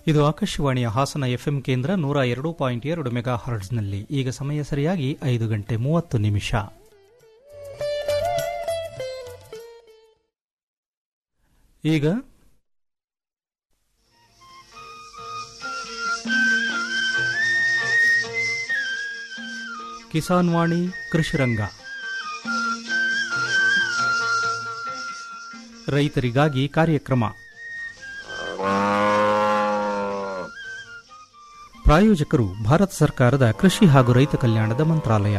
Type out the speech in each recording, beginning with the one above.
ಇದು ಆಕಾಶವಾಣಿಯ ಹಾಸನ ಎಫ್ಎಂ ಕೇಂದ್ರ ನೂರ ಎರಡು ಪಾಯಿಂಟ್ ಎರಡು ಮೆಗಾ ಹರ್ಡ್ಸ್ನಲ್ಲಿ ಈಗ ಸಮಯ ಸರಿಯಾಗಿ ಐದು ಗಂಟೆ ಮೂವತ್ತು ನಿಮಿಷ ಈಗ ಕಿಸಾನ್ ವಾಣಿ ಕೃಷಿರಂಗ ರೈತರಿಗಾಗಿ ಕಾರ್ಯಕ್ರಮ ಪ್ರಾಯೋಜಕರು ಭಾರತ ಸರ್ಕಾರದ ಕೃಷಿ ಹಾಗೂ ರೈತ ಕಲ್ಯಾಣದ ಮಂತ್ರಾಲಯ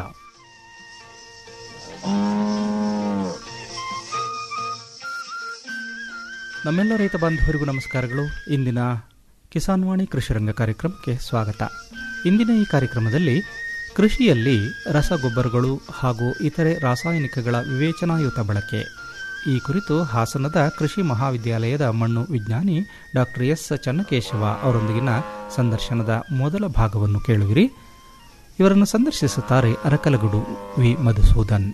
ನಮ್ಮೆಲ್ಲ ರೈತ ಬಾಂಧವರಿಗೂ ನಮಸ್ಕಾರಗಳು ಇಂದಿನ ಕಿಸಾನ್ ವಾಣಿ ಕೃಷಿರಂಗ ಕಾರ್ಯಕ್ರಮಕ್ಕೆ ಸ್ವಾಗತ ಇಂದಿನ ಈ ಕಾರ್ಯಕ್ರಮದಲ್ಲಿ ಕೃಷಿಯಲ್ಲಿ ರಸಗೊಬ್ಬರಗಳು ಹಾಗೂ ಇತರೆ ರಾಸಾಯನಿಕಗಳ ವಿವೇಚನಾಯುತ ಬಳಕೆ ಈ ಕುರಿತು ಹಾಸನದ ಕೃಷಿ ಮಹಾವಿದ್ಯಾಲಯದ ಮಣ್ಣು ವಿಜ್ಞಾನಿ ಡಾಕ್ಟರ್ ಎಸ್ ಚನ್ನಕೇಶವ ಅವರೊಂದಿಗಿನ ಸಂದರ್ಶನದ ಮೊದಲ ಭಾಗವನ್ನು ಕೇಳುವಿರಿ ಇವರನ್ನು ಸಂದರ್ಶಿಸುತ್ತಾರೆ ಅರಕಲಗೂಡು ವಿ ಮಧುಸೂದನ್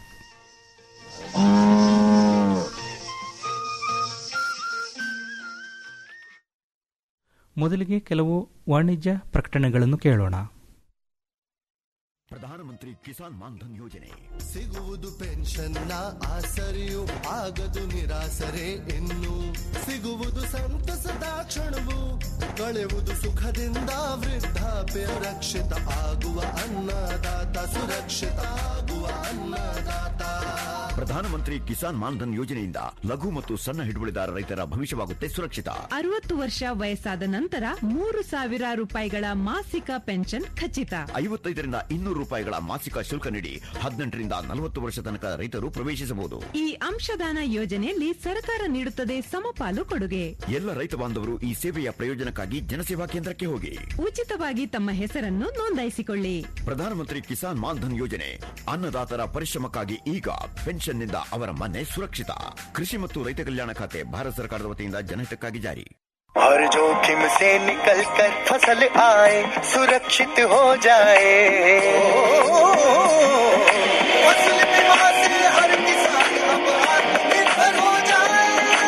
ಮೊದಲಿಗೆ ಕೆಲವು ವಾಣಿಜ್ಯ ಪ್ರಕಟಣೆಗಳನ್ನು ಕೇಳೋಣ ಪ್ರಧಾನಮಂತ್ರಿ ಕಿಸಾನ್ ಮಾನ್ಧನ್ ಯೋಜನೆ ಸಿಗುವುದು ಪೆನ್ಷನ್ನ ಆಸರೆಯು ಆಗದು ನಿರಾಸರೆ ಇನ್ನು ಸಿಗುವುದು ಸಂತಸದ ಕ್ಷಣವು ಕಳೆಯುವುದು ಸುಖದಿಂದ ವೃದ್ಧಾಪ್ಯ ರಕ್ಷಿತ ಆಗುವ ಅನ್ನದಾತ ಸುರಕ್ಷಿತ ಆಗುವ ಅನ್ನದಾತ ಪ್ರಧಾನಮಂತ್ರಿ ಕಿಸಾನ್ ಮಾನ್ಧನ್ ಯೋಜನೆಯಿಂದ ಲಘು ಮತ್ತು ಸಣ್ಣ ಹಿಡುವಳಿದಾರ ರೈತರ ಭವಿಷ್ಯವಾಗುತ್ತೆ ಸುರಕ್ಷಿತ ಅರವತ್ತು ವರ್ಷ ವಯಸ್ಸಾದ ನಂತರ ಮೂರು ಸಾವಿರ ರೂಪಾಯಿಗಳ ಮಾಸಿಕ ಪೆನ್ಷನ್ ಖಚಿತ ಐವತ್ತೈದರಿಂದ ಇನ್ನೂರು ರೂಪಾಯಿಗಳ ಮಾಸಿಕ ಶುಲ್ಕ ನೀಡಿ ಹದಿನೆಂಟರಿಂದ ನಲವತ್ತು ವರ್ಷ ತನಕ ರೈತರು ಪ್ರವೇಶಿಸಬಹುದು ಈ ಅಂಶದಾನ ಯೋಜನೆಯಲ್ಲಿ ಸರ್ಕಾರ ನೀಡುತ್ತದೆ ಸಮಪಾಲು ಕೊಡುಗೆ ಎಲ್ಲ ರೈತ ಬಾಂಧವರು ಈ ಸೇವೆಯ ಪ್ರಯೋಜನಕ್ಕಾಗಿ ಜನಸೇವಾ ಕೇಂದ್ರಕ್ಕೆ ಹೋಗಿ ಉಚಿತವಾಗಿ ತಮ್ಮ ಹೆಸರನ್ನು ನೋಂದಾಯಿಸಿಕೊಳ್ಳಿ ಪ್ರಧಾನಮಂತ್ರಿ ಕಿಸಾನ್ ಮಾನ್ಧನ್ ಯೋಜನೆ ಅನ್ನದಾತರ ಪರಿಶ್ರಮಕ್ಕಾಗಿ ಈಗ ಪೆನ್ಷನ್ನಿಂದ ಅವರ ಮನೆ ಸುರಕ್ಷಿತ ಕೃಷಿ ಮತ್ತು ರೈತ ಕಲ್ಯಾಣ ಖಾತೆ ಭಾರತ ಸರ್ಕಾರದ ವತಿಯಿಂದ ಜನಹಿತಕ್ಕಾಗಿ ಜಾರಿ हर जोखिम से निकल कर फसल आए सुरक्षित हो जाए फसल बीमा से हर किसान अब आत्मनिर्भर हो जाए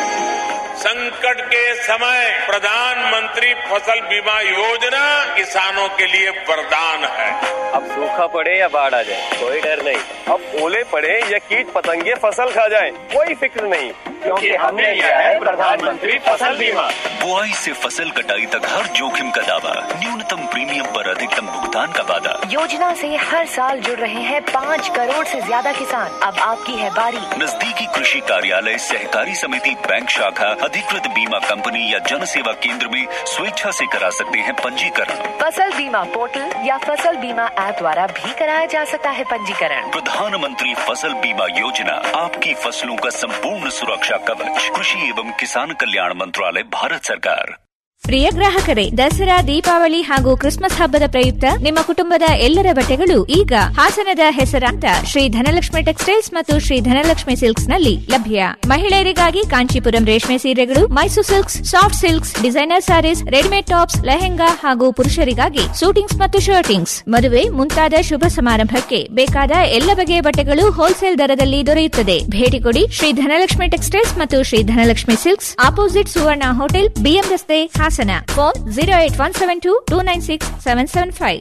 संकट के समय प्रधानमंत्री फसल बीमा योजना किसानों के लिए वरदान है अब सूखा पड़े या बाढ़ आ जाए कोई डर नहीं अब ओले पड़े या कीट पतंगे फसल खा जाए कोई फिक्र नहीं क्योंकि हमने लिया है प्रधानमंत्री फसल बीमा बुआई से फसल कटाई तक हर जोखिम का दावा न्यूनतम प्रीमियम पर अधिकतम भुगतान का वादा योजना से हर साल जुड़ रहे हैं पाँच करोड़ से ज्यादा किसान अब आपकी है बारी नजदीकी कृषि कार्यालय सहकारी समिति बैंक शाखा अधिकृत बीमा कंपनी या जन सेवा केंद्र में स्वेच्छा से करा सकते हैं पंजीकरण फसल बीमा पोर्टल या फसल बीमा ऐप द्वारा भी कराया जा सकता है पंजीकरण प्रधानमंत्री फसल बीमा योजना आपकी फसलों का संपूर्ण सुरक्षा कवच कृषि एवं किसान कल्याण मंत्रालय भारत सरकार ಪ್ರಿಯ ಗ್ರಾಹಕರೇ ದಸರಾ ದೀಪಾವಳಿ ಹಾಗೂ ಕ್ರಿಸ್ಮಸ್ ಹಬ್ಬದ ಪ್ರಯುಕ್ತ ನಿಮ್ಮ ಕುಟುಂಬದ ಎಲ್ಲರ ಬಟ್ಟೆಗಳು ಈಗ ಹಾಸನದ ಹೆಸರಾಂತ ಶ್ರೀ ಧನಲಕ್ಷ್ಮಿ ಟೆಕ್ಸ್ಟೈಲ್ಸ್ ಮತ್ತು ಶ್ರೀ ಧನಲಕ್ಷ್ಮಿ ಸಿಲ್ಕ್ಸ್ ನಲ್ಲಿ ಲಭ್ಯ ಮಹಿಳೆಯರಿಗಾಗಿ ಕಾಂಚೀಪುರಂ ರೇಷ್ಮೆ ಸೀರೆಗಳು Mysuru silks soft silks designer sarees readymade tops lehenga ಹಾಗೂ ಪುರುಷರಿಗಾಗಿ ಸೂಟಿಂಗ್ಸ್ ಮತ್ತು ಶರ್ಟಿಂಗ್ಸ್ ಮದುವೆ ಮುಂತಾದ ಶುಭ ಸಮಾರಂಭಕ್ಕೆ ಬೇಕಾದ ಎಲ್ಲ ಬಗೆಯ ಬಟ್ಟೆಗಳು ಹೋಲ್ಸೇಲ್ ದರದಲ್ಲಿ ದೊರೆಯುತ್ತದೆ ಭೇಟಿ ಕೊಡಿ ಶ್ರೀ ಧನಲಕ್ಷ್ಮಿ ಟೆಕ್ಸ್ಟೈಲ್ಸ್ ಮತ್ತು Shri Dhanalakshmi silks opposite Suvarna hotel BM ರಸ್ತೆ Hassan phone zero eight one seven two two nine six seven seven five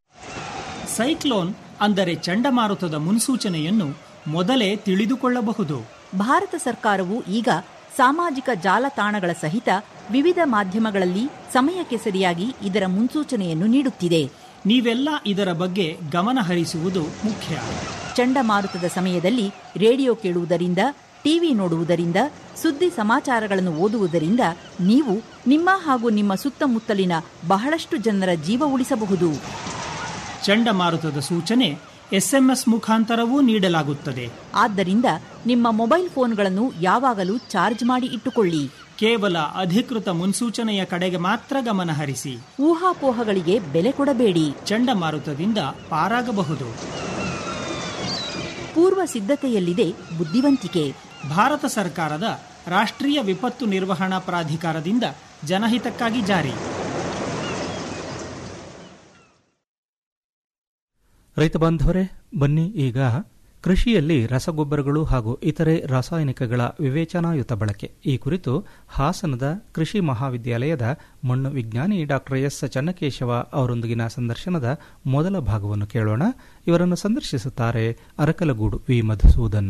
cyclone ಅಂದರೆ ಚಂಡಮಾರುತದ ಮುನ್ಸೂಚನೆಯನ್ನು ಮೊದಲೇ ತಿಳಿದುಕೊಳ್ಳಬಹುದು ಭಾರತ ಸರ್ಕಾರವು ಈಗ ಸಾಮಾಜಿಕ ಜಾಲತಾಣಗಳ ಸಹಿತ ವಿವಿಧ ಮಾಧ್ಯಮಗಳಲ್ಲಿ ಸಮಯಕ್ಕೆ ಸರಿಯಾಗಿ ಇದರ ಮುನ್ಸೂಚನೆಯನ್ನು ನೀಡುತ್ತಿದೆ ನೀವೆಲ್ಲ ಇದರ ಬಗ್ಗೆ ಗಮನ ಹರಿಸುವುದು ಮುಖ್ಯ ಚಂಡಮಾರುತದ ಸಮಯದಲ್ಲಿ ರೇಡಿಯೋ ಕೇಳುವುದರಿಂದ ಟಿವಿ ನೋಡುವುದರಿಂದ ಸುದ್ದಿ ಸಮಾಚಾರಗಳನ್ನು ಓದುವುದರಿಂದ ನೀವು ನಿಮ್ಮ ಹಾಗೂ ನಿಮ್ಮ ಸುತ್ತಮುತ್ತಲಿನ ಬಹಳಷ್ಟು ಜನರ ಜೀವ ಉಳಿಸಬಹುದು ಚಂಡಮಾರುತದ ಸೂಚನೆ ಎಸ್ಎಂಎಸ್ ಮುಖಾಂತರವೂ ನೀಡಲಾಗುತ್ತದೆ ಆದ್ದರಿಂದ ನಿಮ್ಮ ಮೊಬೈಲ್ ಫೋನ್ಗಳನ್ನು ಯಾವಾಗಲೂ ಚಾರ್ಜ್ ಮಾಡಿ ಇಟ್ಟುಕೊಳ್ಳಿ ಕೇವಲ ಅಧಿಕೃತ ಮುನ್ಸೂಚನೆಯ ಕಡೆಗೆ ಮಾತ್ರ ಗಮನ ಹರಿಸಿ ಊಹಾಪೋಹಗಳಿಗೆ ಬೆಲೆ ಕೊಡಬೇಡಿ ಚಂಡಮಾರುತದಿಂದ ಪಾರಾಗಬಹುದು ಪೂರ್ವ ಸಿದ್ಧತೆಯಲ್ಲಿದೆ ಬುದ್ಧಿವಂತಿಕೆ ಭಾರತ ಸರ್ಕಾರದ ರಾಷ್ಟ್ರೀಯ ವಿಪತ್ತು ನಿರ್ವಹಣಾ ಪ್ರಾಧಿಕಾರದಿಂದ ಜನಹಿತಕ್ಕಾಗಿ ಜಾರಿ ರೈತ ಬಾಂಧವರೇ ಬನ್ನಿ ಈಗ ಕೃಷಿಯಲ್ಲಿ ರಸಗೊಬ್ಬರಗಳು ಹಾಗೂ ಇತರೆ ರಾಸಾಯನಿಕಗಳ ವಿವೇಚನಾಯುತ ಬಳಕೆ ಈ ಕುರಿತು ಹಾಸನದ ಕೃಷಿ ಮಹಾವಿದ್ಯಾಲಯದ ಮಣ್ಣು ವಿಜ್ಞಾನಿ ಡಾಕ್ಟರ್ ಎಸ್ ಚನ್ನಕೇಶವ ಅವರೊಂದಿಗಿನ ಸಂದರ್ಶನದ ಮೊದಲ ಭಾಗವನ್ನು ಕೇಳೋಣ ಇವರನ್ನು ಸಂದರ್ಶಿಸುತ್ತಾರೆ ಅರಕಲಗೂಡು ವಿ ಮಧುಸೂದನ್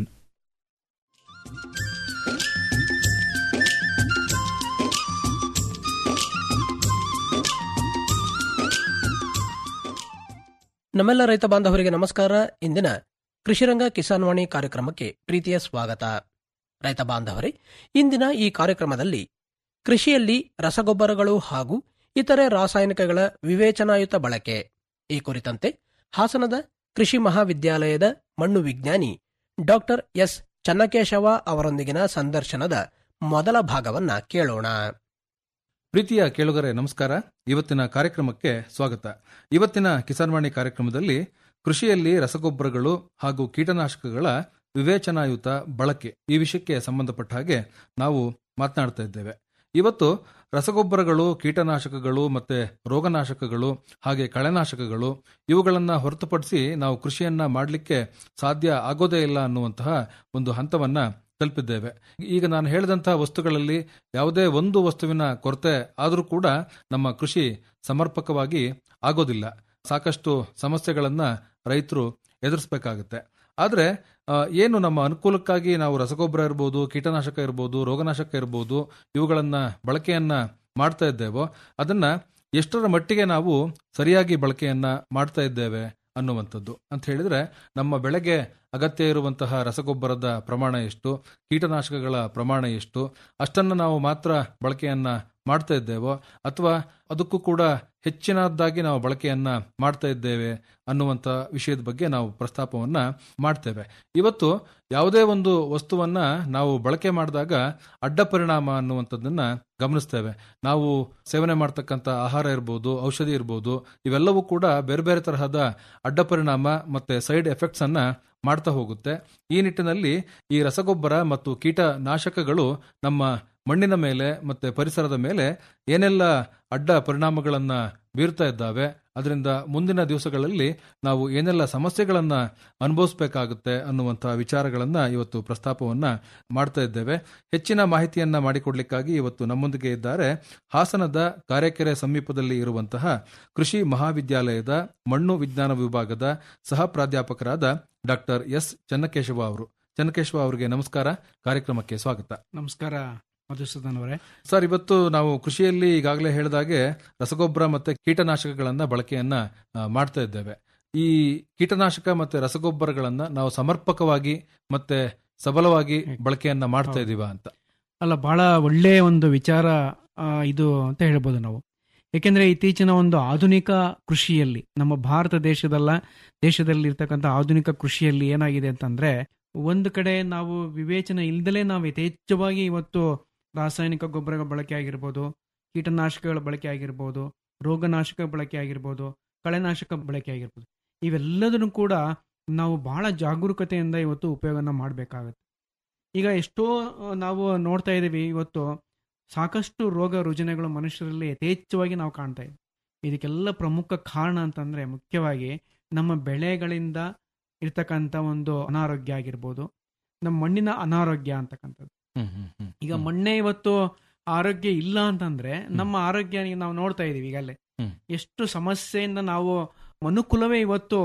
ನಮ್ಮೆಲ್ಲ ರೈತ ಬಾಂಧವರಿಗೆ ನಮಸ್ಕಾರ ಇಂದಿನ ಕೃಷಿರಂಗ ಕಿಸಾನ್ ವಾಣಿ ಕಾರ್ಯಕ್ರಮಕ್ಕೆ ಪ್ರೀತಿಯ ಸ್ವಾಗತ ರೈತ ಬಾಂಧವರೇ ಇಂದಿನ ಈ ಕಾರ್ಯಕ್ರಮದಲ್ಲಿ ಕೃಷಿಯಲ್ಲಿ ರಸಗೊಬ್ಬರಗಳು ಹಾಗೂ ಇತರೆ ರಾಸಾಯನಿಕಗಳ ವಿವೇಚನಾಯುತ ಬಳಕೆ ಈ ಕುರಿತಂತೆ ಹಾಸನದ ಕೃಷಿ ಮಹಾವಿದ್ಯಾಲಯದ ಮಣ್ಣು ವಿಜ್ಞಾನಿ ಡಾಕ್ಟರ್ ಎಸ್ ಚನ್ನಕೇಶವ ಅವರೊಂದಿಗಿನ ಸಂದರ್ಶನದ ಮೊದಲ ಭಾಗವನ್ನ ಕೇಳೋಣ ಪ್ರೀತಿಯ ಕೇಳುಗರೆ ನಮಸ್ಕಾರ ಇವತ್ತಿನ ಕಾರ್ಯಕ್ರಮಕ್ಕೆ ಸ್ವಾಗತ ಇವತ್ತಿನ ಕಿಸಾನ್ವಾಣಿ ಕಾರ್ಯಕ್ರಮದಲ್ಲಿ ಕೃಷಿಯಲ್ಲಿ ರಸಗೊಬ್ಬರಗಳು ಹಾಗೂ ಕೀಟನಾಶಕಗಳ ವಿವೇಚನಾಯುತ ಬಳಕೆ ಈ ವಿಷಯಕ್ಕೆ ಸಂಬಂಧಪಟ್ಟ ಹಾಗೆ ನಾವು ಮಾತನಾಡ್ತಾ ಇದ್ದೇವೆ ಇವತ್ತು ರಸಗೊಬ್ಬರಗಳು ಕೀಟನಾಶಕಗಳು ಮತ್ತೆ ರೋಗನಾಶಕಗಳು ಹಾಗೆ ಕಳೆನಾಶಕಗಳು ಇವುಗಳನ್ನ ಹೊರತುಪಡಿಸಿ ನಾವು ಕೃಷಿಯನ್ನ ಮಾಡಲಿಕ್ಕೆ ಸಾಧ್ಯ ಆಗೋದೇ ಇಲ್ಲ ಅನ್ನುವಂತಹ ಒಂದು ಹಂತವನ್ನ ತಲುಪಿದ್ದೇವೆ ಈಗ ನಾನು ಹೇಳಿದಂತಹ ವಸ್ತುಗಳಲ್ಲಿ ಯಾವುದೇ ಒಂದು ವಸ್ತುವಿನ ಕೊರತೆ ಆದರೂ ಕೂಡ ನಮ್ಮ ಕೃಷಿ ಸಮರ್ಪಕವಾಗಿ ಆಗೋದಿಲ್ಲ ಸಾಕಷ್ಟು ಸಮಸ್ಯೆಗಳನ್ನ ರೈತರು ಎದುರಿಸಬೇಕಾಗುತ್ತೆ ಆದರೆ ಏನು ನಮ್ಮ ಅನುಕೂಲಕ್ಕಾಗಿ ನಾವು ರಸಗೊಬ್ಬರ ಇರ್ಬೋದು ಕೀಟನಾಶಕ ಇರ್ಬೋದು ರೋಗನಾಶಕ ಇರ್ಬೋದು ಇವುಗಳನ್ನ ಬಳಕೆಯನ್ನ ಮಾಡ್ತಾ ಇದ್ದೇವೋ ಅದನ್ನ ಎಷ್ಟರ ಮಟ್ಟಿಗೆ ನಾವು ಸರಿಯಾಗಿ ಬಳಕೆಯನ್ನ ಮಾಡ್ತಾ ಇದ್ದೇವೆ ಅನ್ನುವಂಥದ್ದು ಅಂತ ಹೇಳಿದ್ರೆ ನಮ್ಮ ಬೆಳೆಗೆ ಅಗತ್ಯ ಇರುವಂತಹ ರಸಗೊಬ್ಬರದ ಪ್ರಮಾಣ ಎಷ್ಟು ಕೀಟನಾಶಕಗಳ ಪ್ರಮಾಣ ಎಷ್ಟು ಅಷ್ಟನ್ನು ನಾವು ಮಾತ್ರ ಬಳಕೆಯನ್ನ ಮಾಡ್ತಾ ಇದ್ದೇವೋ ಅಥವಾ ಅದಕ್ಕೂ ಕೂಡ ಹೆಚ್ಚಿನದಾಗಿ ನಾವು ಬಳಕೆಯನ್ನ ಮಾಡ್ತಾ ಇದ್ದೇವೆ ಅನ್ನುವಂಥ ವಿಷಯದ ಬಗ್ಗೆ ನಾವು ಪ್ರಸ್ತಾಪವನ್ನ ಮಾಡ್ತೇವೆ ಇವತ್ತು ಯಾವುದೇ ಒಂದು ವಸ್ತುವನ್ನ ನಾವು ಬಳಕೆ ಮಾಡಿದಾಗ ಅಡ್ಡ ಪರಿಣಾಮ ಅನ್ನುವಂಥದ್ದನ್ನ ಗಮನಿಸ್ತೇವೆ ನಾವು ಸೇವನೆ ಮಾಡ್ತಕ್ಕಂಥ ಆಹಾರ ಇರ್ಬೋದು ಔಷಧಿ ಇರ್ಬೋದು ಇವೆಲ್ಲವೂ ಕೂಡ ಬೇರೆ ಬೇರೆ ತರಹದ ಅಡ್ಡ ಪರಿಣಾಮ ಮತ್ತೆ ಸೈಡ್ ಎಫೆಕ್ಟ್ಸ್ ಅನ್ನ ಮಾಡ್ತಾ ಹೋಗುತ್ತೆ ಈ ನಿಟ್ಟಿನಲ್ಲಿ ಈ ರಸಗೊಬ್ಬರ ಮತ್ತು ಕೀಟನಾಶಕಗಳು ನಮ್ಮ ಮಣ್ಣಿನ ಮೇಲೆ ಮತ್ತೆ ಪರಿಸರದ ಮೇಲೆ ಏನೆಲ್ಲ ಅಡ್ಡ ಪರಿಣಾಮಗಳನ್ನ ಬೀರ್ತಾ ಇದ್ದಾವೆ ಅದರಿಂದ ಮುಂದಿನ ದಿವಸಗಳಲ್ಲಿ ನಾವು ಏನೆಲ್ಲ ಸಮಸ್ಯೆಗಳನ್ನ ಅನುಭವಿಸಬೇಕಾಗುತ್ತೆ ಅನ್ನುವಂತಹ ವಿಚಾರಗಳನ್ನ ಇವತ್ತು ಪ್ರಸ್ತಾಪವನ್ನ ಮಾಡ್ತಾ ಇದ್ದೇವೆ ಹೆಚ್ಚಿನ ಮಾಹಿತಿಯನ್ನ ಮಾಡಿಕೊಡ್ಲಿಕ್ಕಾಗಿ ಇವತ್ತು ನಮ್ಮೊಂದಿಗೆ ಇದ್ದಾರೆ ಹಾಸನದ ಕಾರೆಕೆರೆ ಸಮೀಪದಲ್ಲಿ ಇರುವಂತಹ ಕೃಷಿ ಮಹಾವಿದ್ಯಾಲಯದ ಮಣ್ಣು ವಿಜ್ಞಾನ ವಿಭಾಗದ ಸಹ ಪ್ರಾಧ್ಯಾಪಕರಾದ ಡಾಕ್ಟರ್ ಎಸ್ ಚನ್ನಕೇಶವ ಅವರು ಚನ್ನಕೇಶವ ಅವರಿಗೆ ನಮಸ್ಕಾರ ಕಾರ್ಯಕ್ರಮಕ್ಕೆ ಸ್ವಾಗತ ನಮಸ್ಕಾರ ಮಧುಸೂದನ್ ಅವರೇ ಸರ್ ಇವತ್ತು ನಾವು ಕೃಷಿಯಲ್ಲಿ ಈಗಾಗಲೇ ಹೇಳಿದಾಗೆ ರಸಗೊಬ್ಬರ ಮತ್ತೆ ಕೀಟನಾಶಕಗಳನ್ನ ಬಳಕೆಯನ್ನ ಮಾಡ್ತಾ ಇದ್ದೇವೆ ಈ ಕೀಟನಾಶಕ ಮತ್ತೆ ರಸಗೊಬ್ಬರಗಳನ್ನ ನಾವು ಸಮರ್ಪಕವಾಗಿ ಮತ್ತೆ ಸಬಲವಾಗಿ ಬಳಕೆಯನ್ನ ಮಾಡ್ತಾ ಇದೀವ ಅಂತ ಅಲ್ಲ ಬಹಳ ಒಳ್ಳೆಯ ಒಂದು ವಿಚಾರ ಇದು ಅಂತ ಹೇಳ್ಬೋದು ನಾವು ಏಕೆಂದ್ರೆ ಇತ್ತೀಚಿನ ಒಂದು ಆಧುನಿಕ ಕೃಷಿಯಲ್ಲಿ ನಮ್ಮ ಭಾರತ ದೇಶದಲ್ಲ ದೇಶದಲ್ಲಿ ಇರ್ತಕ್ಕಂಥ ಆಧುನಿಕ ಕೃಷಿಯಲ್ಲಿ ಏನಾಗಿದೆ ಅಂತಂದ್ರೆ ಒಂದು ಕಡೆ ನಾವು ವಿವೇಚನೆ ಇಲ್ದಲೇ ನಾವು ಯಥೇಚ್ಛವಾಗಿ ಇವತ್ತು ರಾಸಾಯನಿಕ ಗೊಬ್ಬರಗಳ ಬಳಕೆ ಆಗಿರ್ಬೋದು ಕೀಟನಾಶಕಗಳ ಬಳಕೆ ಆಗಿರ್ಬೋದು ರೋಗನಾಶಕ ಬಳಕೆ ಆಗಿರ್ಬೋದು ಕಳೆನಾಶಕ ಬಳಕೆ ಆಗಿರ್ಬೋದು ಇವೆಲ್ಲದನ್ನು ಕೂಡ ನಾವು ಬಹಳ ಜಾಗರೂಕತೆಯಿಂದ ಇವತ್ತು ಉಪಯೋಗನ ಮಾಡಬೇಕಾಗತ್ತೆ ಈಗ ಎಷ್ಟೋ ನಾವು ನೋಡ್ತಾ ಇದ್ದೀವಿ ಇವತ್ತು ಸಾಕಷ್ಟು ರೋಗ ರುಜಿನಗಳು ಮನುಷ್ಯರಲ್ಲಿ ಯಥೇಚ್ಛವಾಗಿ ನಾವು ಕಾಣ್ತಾ ಇದ್ದೀವಿ ಇದಕ್ಕೆಲ್ಲ ಪ್ರಮುಖ ಕಾರಣ ಅಂತಂದ್ರೆ ಮುಖ್ಯವಾಗಿ ನಮ್ಮ ಬೆಳೆಗಳಿಂದ ಇರ್ತಕ್ಕಂಥ ಒಂದು ಅನಾರೋಗ್ಯ ಆಗಿರ್ಬೋದು ನಮ್ಮ ಮಣ್ಣಿನ ಅನಾರೋಗ್ಯ ಅಂತಕ್ಕಂಥದ್ದು ಈಗ ಮಣ್ಣೆ ಇವತ್ತು ಆರೋಗ್ಯ ಇಲ್ಲ ಅಂತಂದ್ರೆ ನಮ್ಮ ಆರೋಗ್ಯ ನಾವು ನೋಡ್ತಾ ಇದೀವಿ ಈಗಲೇ ಎಷ್ಟು ಸಮಸ್ಯೆಯಿಂದ ನಾವು ಮನುಕುಲವೇ ಇವತ್ತು